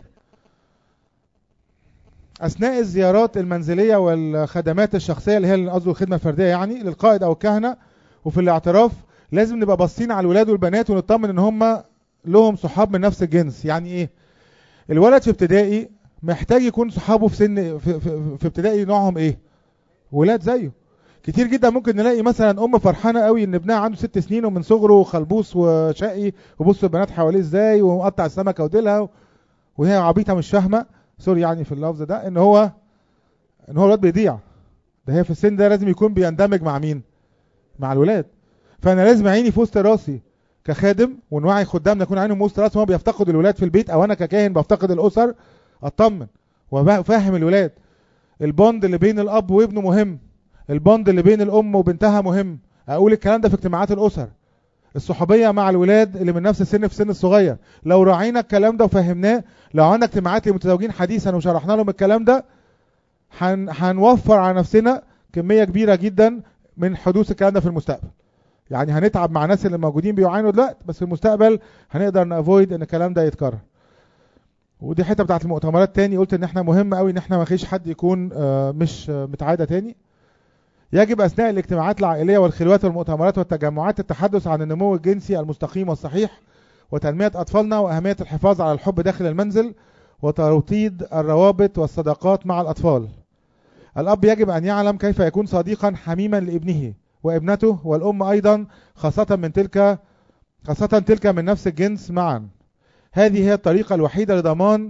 اثناء الزيارات المنزليه والخدمات الشخصيه اللي هي قصده الخدمه الفرديه يعني للقائد او الكهنه وفي الاعتراف لازم نبقى باصين على الولاد والبنات ونطمن ان هم لهم صحاب من نفس الجنس يعني ايه الولد في ابتدائي محتاج يكون صحابه في سن في, في, في ابتدائي نوعهم ايه ولاد زيه كتير جدا ممكن نلاقي مثلا ام فرحانه قوي ان ابنها عنده ست سنين ومن صغره خلبوس وشقي وبص البنات حواليه ازاي ومقطع السمكه وديلها وهي عبيطه مش فاهمه سوري يعني في اللفظ ده ان هو ان هو الواد بيضيع ده هي في السن ده لازم يكون بيندمج مع مين مع الولاد فانا لازم عيني في وسط راسي كخادم ونوعي خدامنا يكون عينهم وسط راسهم هو بيفتقد الولاد في البيت او انا ككاهن بفتقد الاسر اطمن وفاهم الولاد البوند اللي بين الاب وابنه مهم البوند اللي بين الام وبنتها مهم اقول الكلام ده في اجتماعات الاسر الصحوبيه مع الولاد اللي من نفس السن في السن الصغير لو راعينا الكلام ده وفهمناه لو عندنا اجتماعات للمتزوجين حديثا وشرحنا لهم الكلام ده هن هنوفر على نفسنا كميه كبيره جدا من حدوث الكلام ده في المستقبل يعني هنتعب مع الناس اللي موجودين بيعانوا دلوقتي بس في المستقبل هنقدر نافويد ان الكلام ده يتكرر ودي حته بتاعت المؤتمرات تاني قلت ان احنا مهم قوي ان احنا ما فيش حد يكون مش متعاده تاني يجب اثناء الاجتماعات العائليه والخلوات والمؤتمرات والتجمعات التحدث عن النمو الجنسي المستقيم والصحيح وتنميه اطفالنا واهميه الحفاظ على الحب داخل المنزل وتوطيد الروابط والصداقات مع الاطفال الاب يجب ان يعلم كيف يكون صديقا حميما لابنه وابنته والام ايضا خاصه من تلك خاصه تلك من نفس الجنس معا هذه هي الطريقه الوحيده لضمان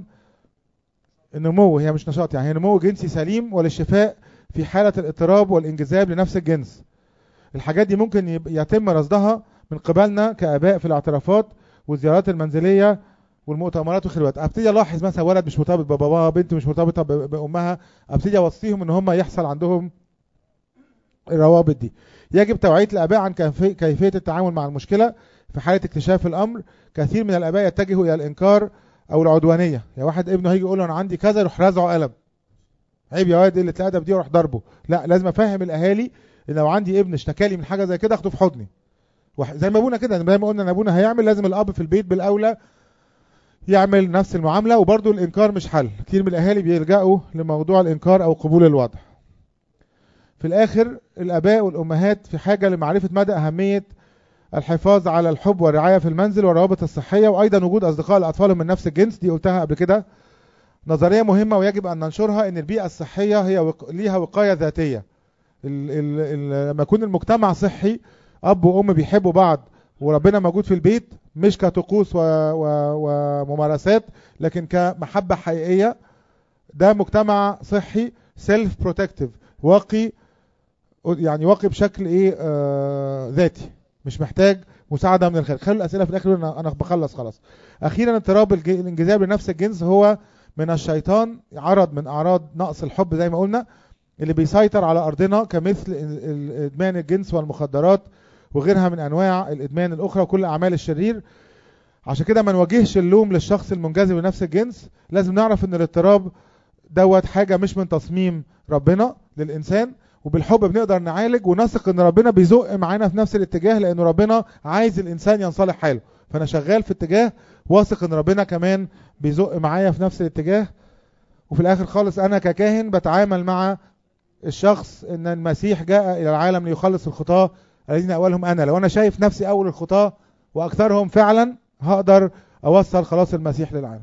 النمو هي مش نشاط يعني هي نمو جنسي سليم وللشفاء في حالة الاضطراب والانجذاب لنفس الجنس الحاجات دي ممكن يتم رصدها من قبلنا كآباء في الاعترافات والزيارات المنزلية والمؤتمرات والخلوات ابتدي الاحظ مثلا ولد مش مرتبط بباباه بنت مش مرتبطه بامها ابتدي اوصيهم ان هم يحصل عندهم الروابط دي يجب توعيه الاباء عن كيفيه التعامل مع المشكله في حاله اكتشاف الامر كثير من الاباء يتجهوا الى الانكار او العدوانيه يعني واحد ابنه هيجي يقول له انا عندي كذا يروح رازعه قلم عيب يا واد اللي الادب دي واروح ضربه لا لازم افهم الاهالي ان لو عندي ابن اشتكى لي من حاجه زي كده اخده في حضني زي ما ابونا كده زي ما قلنا ان ابونا هيعمل لازم الاب في البيت بالاولى يعمل نفس المعامله وبرده الانكار مش حل كتير من الاهالي بيلجأوا لموضوع الانكار او قبول الوضع في الاخر الاباء والامهات في حاجه لمعرفه مدى اهميه الحفاظ على الحب والرعايه في المنزل والروابط الصحيه وايضا وجود اصدقاء لاطفالهم من نفس الجنس دي قلتها قبل كده نظريه مهمه ويجب ان ننشرها ان البيئه الصحيه هي وق... ليها وقايه ذاتيه ال... ال... ال... لما يكون المجتمع صحي اب وام بيحبوا بعض وربنا موجود في البيت مش كطقوس و... و... وممارسات لكن كمحبه حقيقيه ده مجتمع صحي سيلف بروتكتيف واقي يعني واقي بشكل ايه آه ذاتي مش محتاج مساعده من الخارج خلوا الاسئله في الاخر انا انا بخلص خلاص اخيرا اضطراب الانجذاب لنفس الجنس هو من الشيطان عرض من اعراض نقص الحب زي ما قلنا اللي بيسيطر على ارضنا كمثل ادمان الجنس والمخدرات وغيرها من انواع الادمان الاخرى وكل اعمال الشرير عشان كده ما نواجهش اللوم للشخص المنجذب لنفس الجنس لازم نعرف ان الاضطراب دوت حاجه مش من تصميم ربنا للانسان وبالحب بنقدر نعالج ونثق ان ربنا بيزق معانا في نفس الاتجاه لان ربنا عايز الانسان ينصلح حاله فانا شغال في اتجاه واثق ان ربنا كمان بيزق معايا في نفس الاتجاه وفي الاخر خالص انا ككاهن بتعامل مع الشخص ان المسيح جاء الى العالم ليخلص الخطاه الذين اولهم انا لو انا شايف نفسي اول الخطاه واكثرهم فعلا هقدر اوصل خلاص المسيح للعالم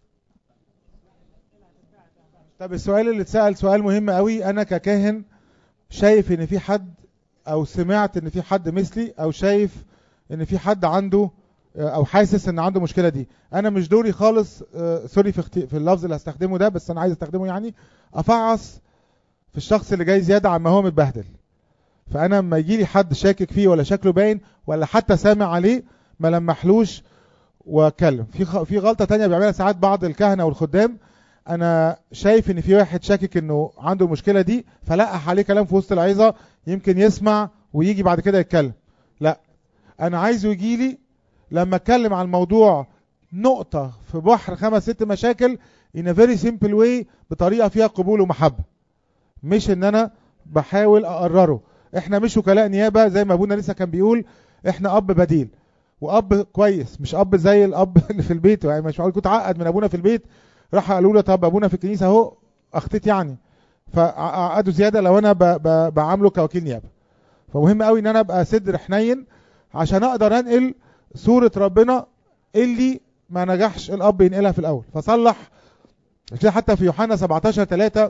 طب السؤال اللي اتسال سؤال مهم قوي انا ككاهن شايف ان في حد او سمعت ان في حد مثلي او شايف ان في حد عنده او حاسس ان عنده مشكله دي انا مش دوري خالص آه، سوري في اختي... في اللفظ اللي هستخدمه ده بس انا عايز استخدمه يعني افعص في الشخص اللي جاي زياده عما هو متبهدل فانا لما يجي لي حد شاكك فيه ولا شكله باين ولا حتى سامع عليه ما لمحلوش واتكلم في خ... في غلطه تانية بيعملها ساعات بعض الكهنه والخدام انا شايف ان في واحد شاكك انه عنده المشكله دي فلقح عليه كلام في وسط العظه يمكن يسمع ويجي بعد كده يتكلم لا انا عايزه يجي لي لما اتكلم عن الموضوع نقطه في بحر خمس ست مشاكل in a very simple way بطريقه فيها قبول ومحبه مش ان انا بحاول اقرره احنا مش وكلاء نيابه زي ما ابونا لسه كان بيقول احنا اب بديل واب كويس مش اب زي الاب اللي في البيت يعني مش معقول كنت عقد من ابونا في البيت راح قالوا له طب ابونا في الكنيسه اهو اخطيت يعني فعقدوا زياده لو انا ب... ب... بعامله كوكيل نيابه فمهم قوي ان انا ابقى صدر حنين عشان اقدر انقل صوره ربنا اللي ما نجحش الاب ينقلها في الاول فصلح كده حتى في يوحنا 17 3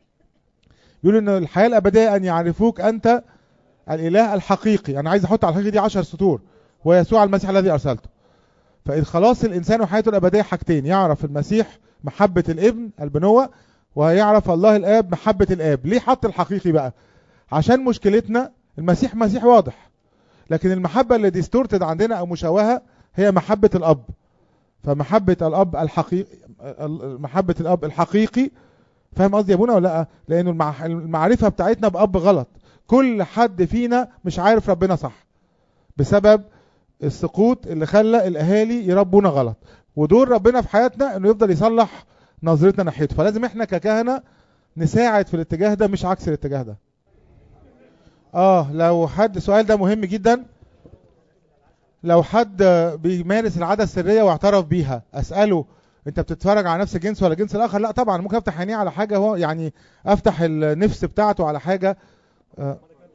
بيقول ان الحياه الابديه ان يعرفوك انت الاله الحقيقي انا عايز احط على الحقيقي دي 10 سطور ويسوع المسيح الذي ارسلته فإذ خلاص الانسان وحياته الابديه حاجتين يعرف المسيح محبه الابن البنوه ويعرف الله الاب محبه الاب ليه حط الحقيقي بقى عشان مشكلتنا المسيح مسيح واضح لكن المحبه اللي ديستورتد عندنا او مشوهه هي محبه الاب فمحبه الاب الحقيقي محبه الاب الحقيقي فاهم قصدي يا ابونا ولا لا لانه المع- المعرفه بتاعتنا باب غلط كل حد فينا مش عارف ربنا صح بسبب السقوط اللي خلى الاهالي يربونا غلط ودور ربنا في حياتنا انه يفضل يصلح نظرتنا ناحيته فلازم احنا ككهنه نساعد في الاتجاه ده مش عكس الاتجاه ده اه لو حد السؤال ده مهم جدا لو حد بيمارس العاده السريه واعترف بيها اساله انت بتتفرج على نفس الجنس ولا الجنس الاخر لا طبعا ممكن افتح عينيه على حاجه هو يعني افتح النفس بتاعته على حاجه آه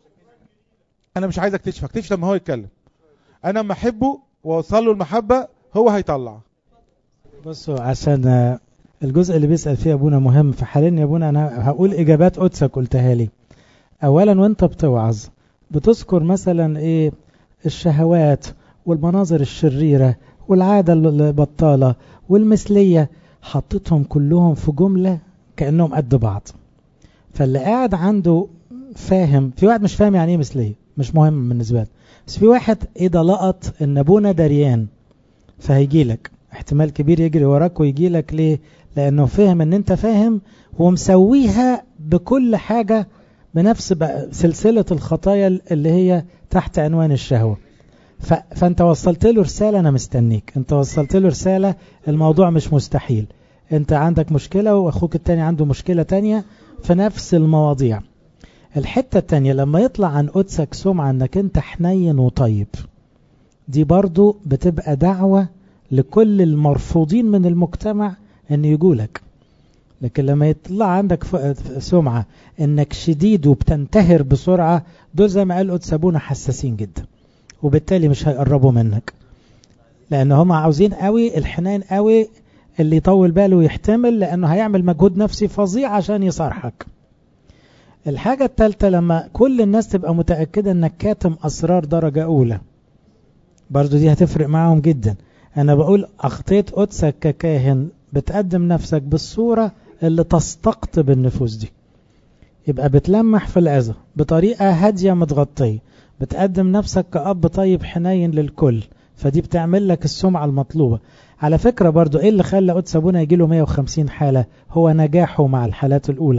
انا مش عايز اكتشف اكتشف لما هو يتكلم انا لما احبه واوصل له المحبه هو هيطلع بصوا عشان آه، الجزء اللي بيسأل فيه أبونا مهم فحاليا يا أبونا أنا هقول إجابات قدسك قلتها لي أولا وأنت بتوعظ بتذكر مثلا إيه الشهوات والمناظر الشريرة والعادة البطالة والمثلية حطيتهم كلهم في جملة كأنهم قد بعض فاللي قاعد عنده فاهم في واحد مش فاهم يعني ايه مثلية مش مهم بالنسبة له بس في واحد ايه ده لقط ان ابونا دريان فهيجي لك احتمال كبير يجري وراك ويجي لك ليه لانه فهم ان انت فاهم ومسويها بكل حاجة بنفس بقى سلسلة الخطايا اللي هي تحت عنوان الشهوة ف... فانت وصلت له رسالة انا مستنيك انت وصلت له رسالة الموضوع مش مستحيل انت عندك مشكلة واخوك التاني عنده مشكلة تانية في نفس المواضيع الحتة التانية لما يطلع عن قدسك سمعة انك انت حنين وطيب دي برضو بتبقى دعوة لكل المرفوضين من المجتمع ان يجولك لكن لما يطلع عندك سمعة انك شديد وبتنتهر بسرعة دول زي ما قال قدس ابونا حساسين جدا وبالتالي مش هيقربوا منك لان هم عاوزين قوي الحنين قوي اللي يطول باله ويحتمل لانه هيعمل مجهود نفسي فظيع عشان يصارحك الحاجة الثالثة لما كل الناس تبقى متأكدة انك كاتم اسرار درجة اولى برضو دي هتفرق معاهم جدا انا بقول اخطيت قدسك ككاهن بتقدم نفسك بالصورة اللي تستقطب النفوس دي يبقى بتلمح في الأذى بطريقة هادية متغطية بتقدم نفسك كأب طيب حنين للكل فدي بتعمل لك السمعة المطلوبة على فكرة برضو ايه اللي خلى قدس ابونا يجي له 150 حالة هو نجاحه مع الحالات الأولى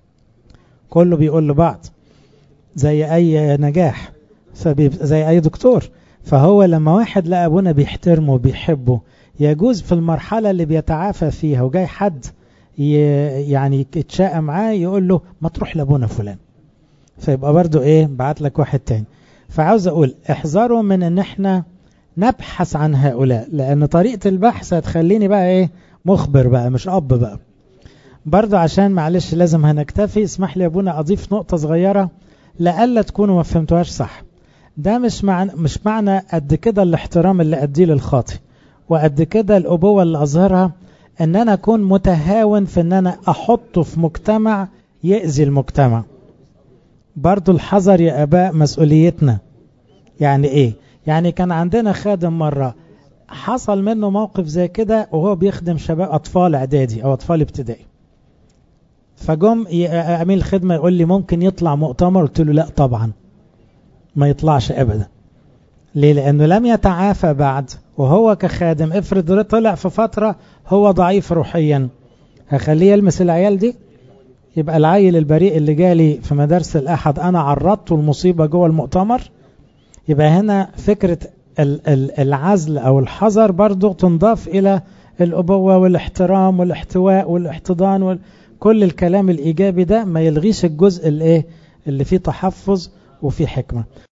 كله بيقول لبعض زي أي نجاح زي أي دكتور فهو لما واحد لقى ابونا بيحترمه وبيحبه يجوز في المرحلة اللي بيتعافى فيها وجاي حد يعني يتشاء معاه يقول له ما تروح لابونا فلان فيبقى برضو ايه بعت لك واحد تاني فعاوز اقول احذروا من ان احنا نبحث عن هؤلاء لان طريقة البحث هتخليني بقى ايه مخبر بقى مش اب بقى برضو عشان معلش لازم هنكتفي اسمح لي يا ابونا اضيف نقطة صغيرة لألا تكونوا ما فهمتوهاش صح ده مش معنى مش معنى قد كده الاحترام اللي اديه للخاطي وقد كده الابوة اللي اظهرها ان انا اكون متهاون في ان انا احطه في مجتمع يأذي المجتمع برضو الحذر يا اباء مسؤوليتنا يعني ايه يعني كان عندنا خادم مرة حصل منه موقف زي كده وهو بيخدم شباب اطفال اعدادي او اطفال ابتدائي فجم امين الخدمة يقول لي ممكن يطلع مؤتمر قلت له لا طبعا ما يطلعش ابدا ليه لانه لم يتعافى بعد وهو كخادم افرض طلع في فترة هو ضعيف روحيا هخليه يلمس العيال دي يبقى العيل البريء اللي جالي في مدارس الأحد أنا عرضته المصيبة جوه المؤتمر يبقى هنا فكرة العزل أو الحذر برضو تنضاف إلى الأبوة والاحترام والاحتواء والاحتضان وكل الكلام الإيجابي ده ما يلغيش الجزء اللي, اللي فيه تحفظ وفيه حكمة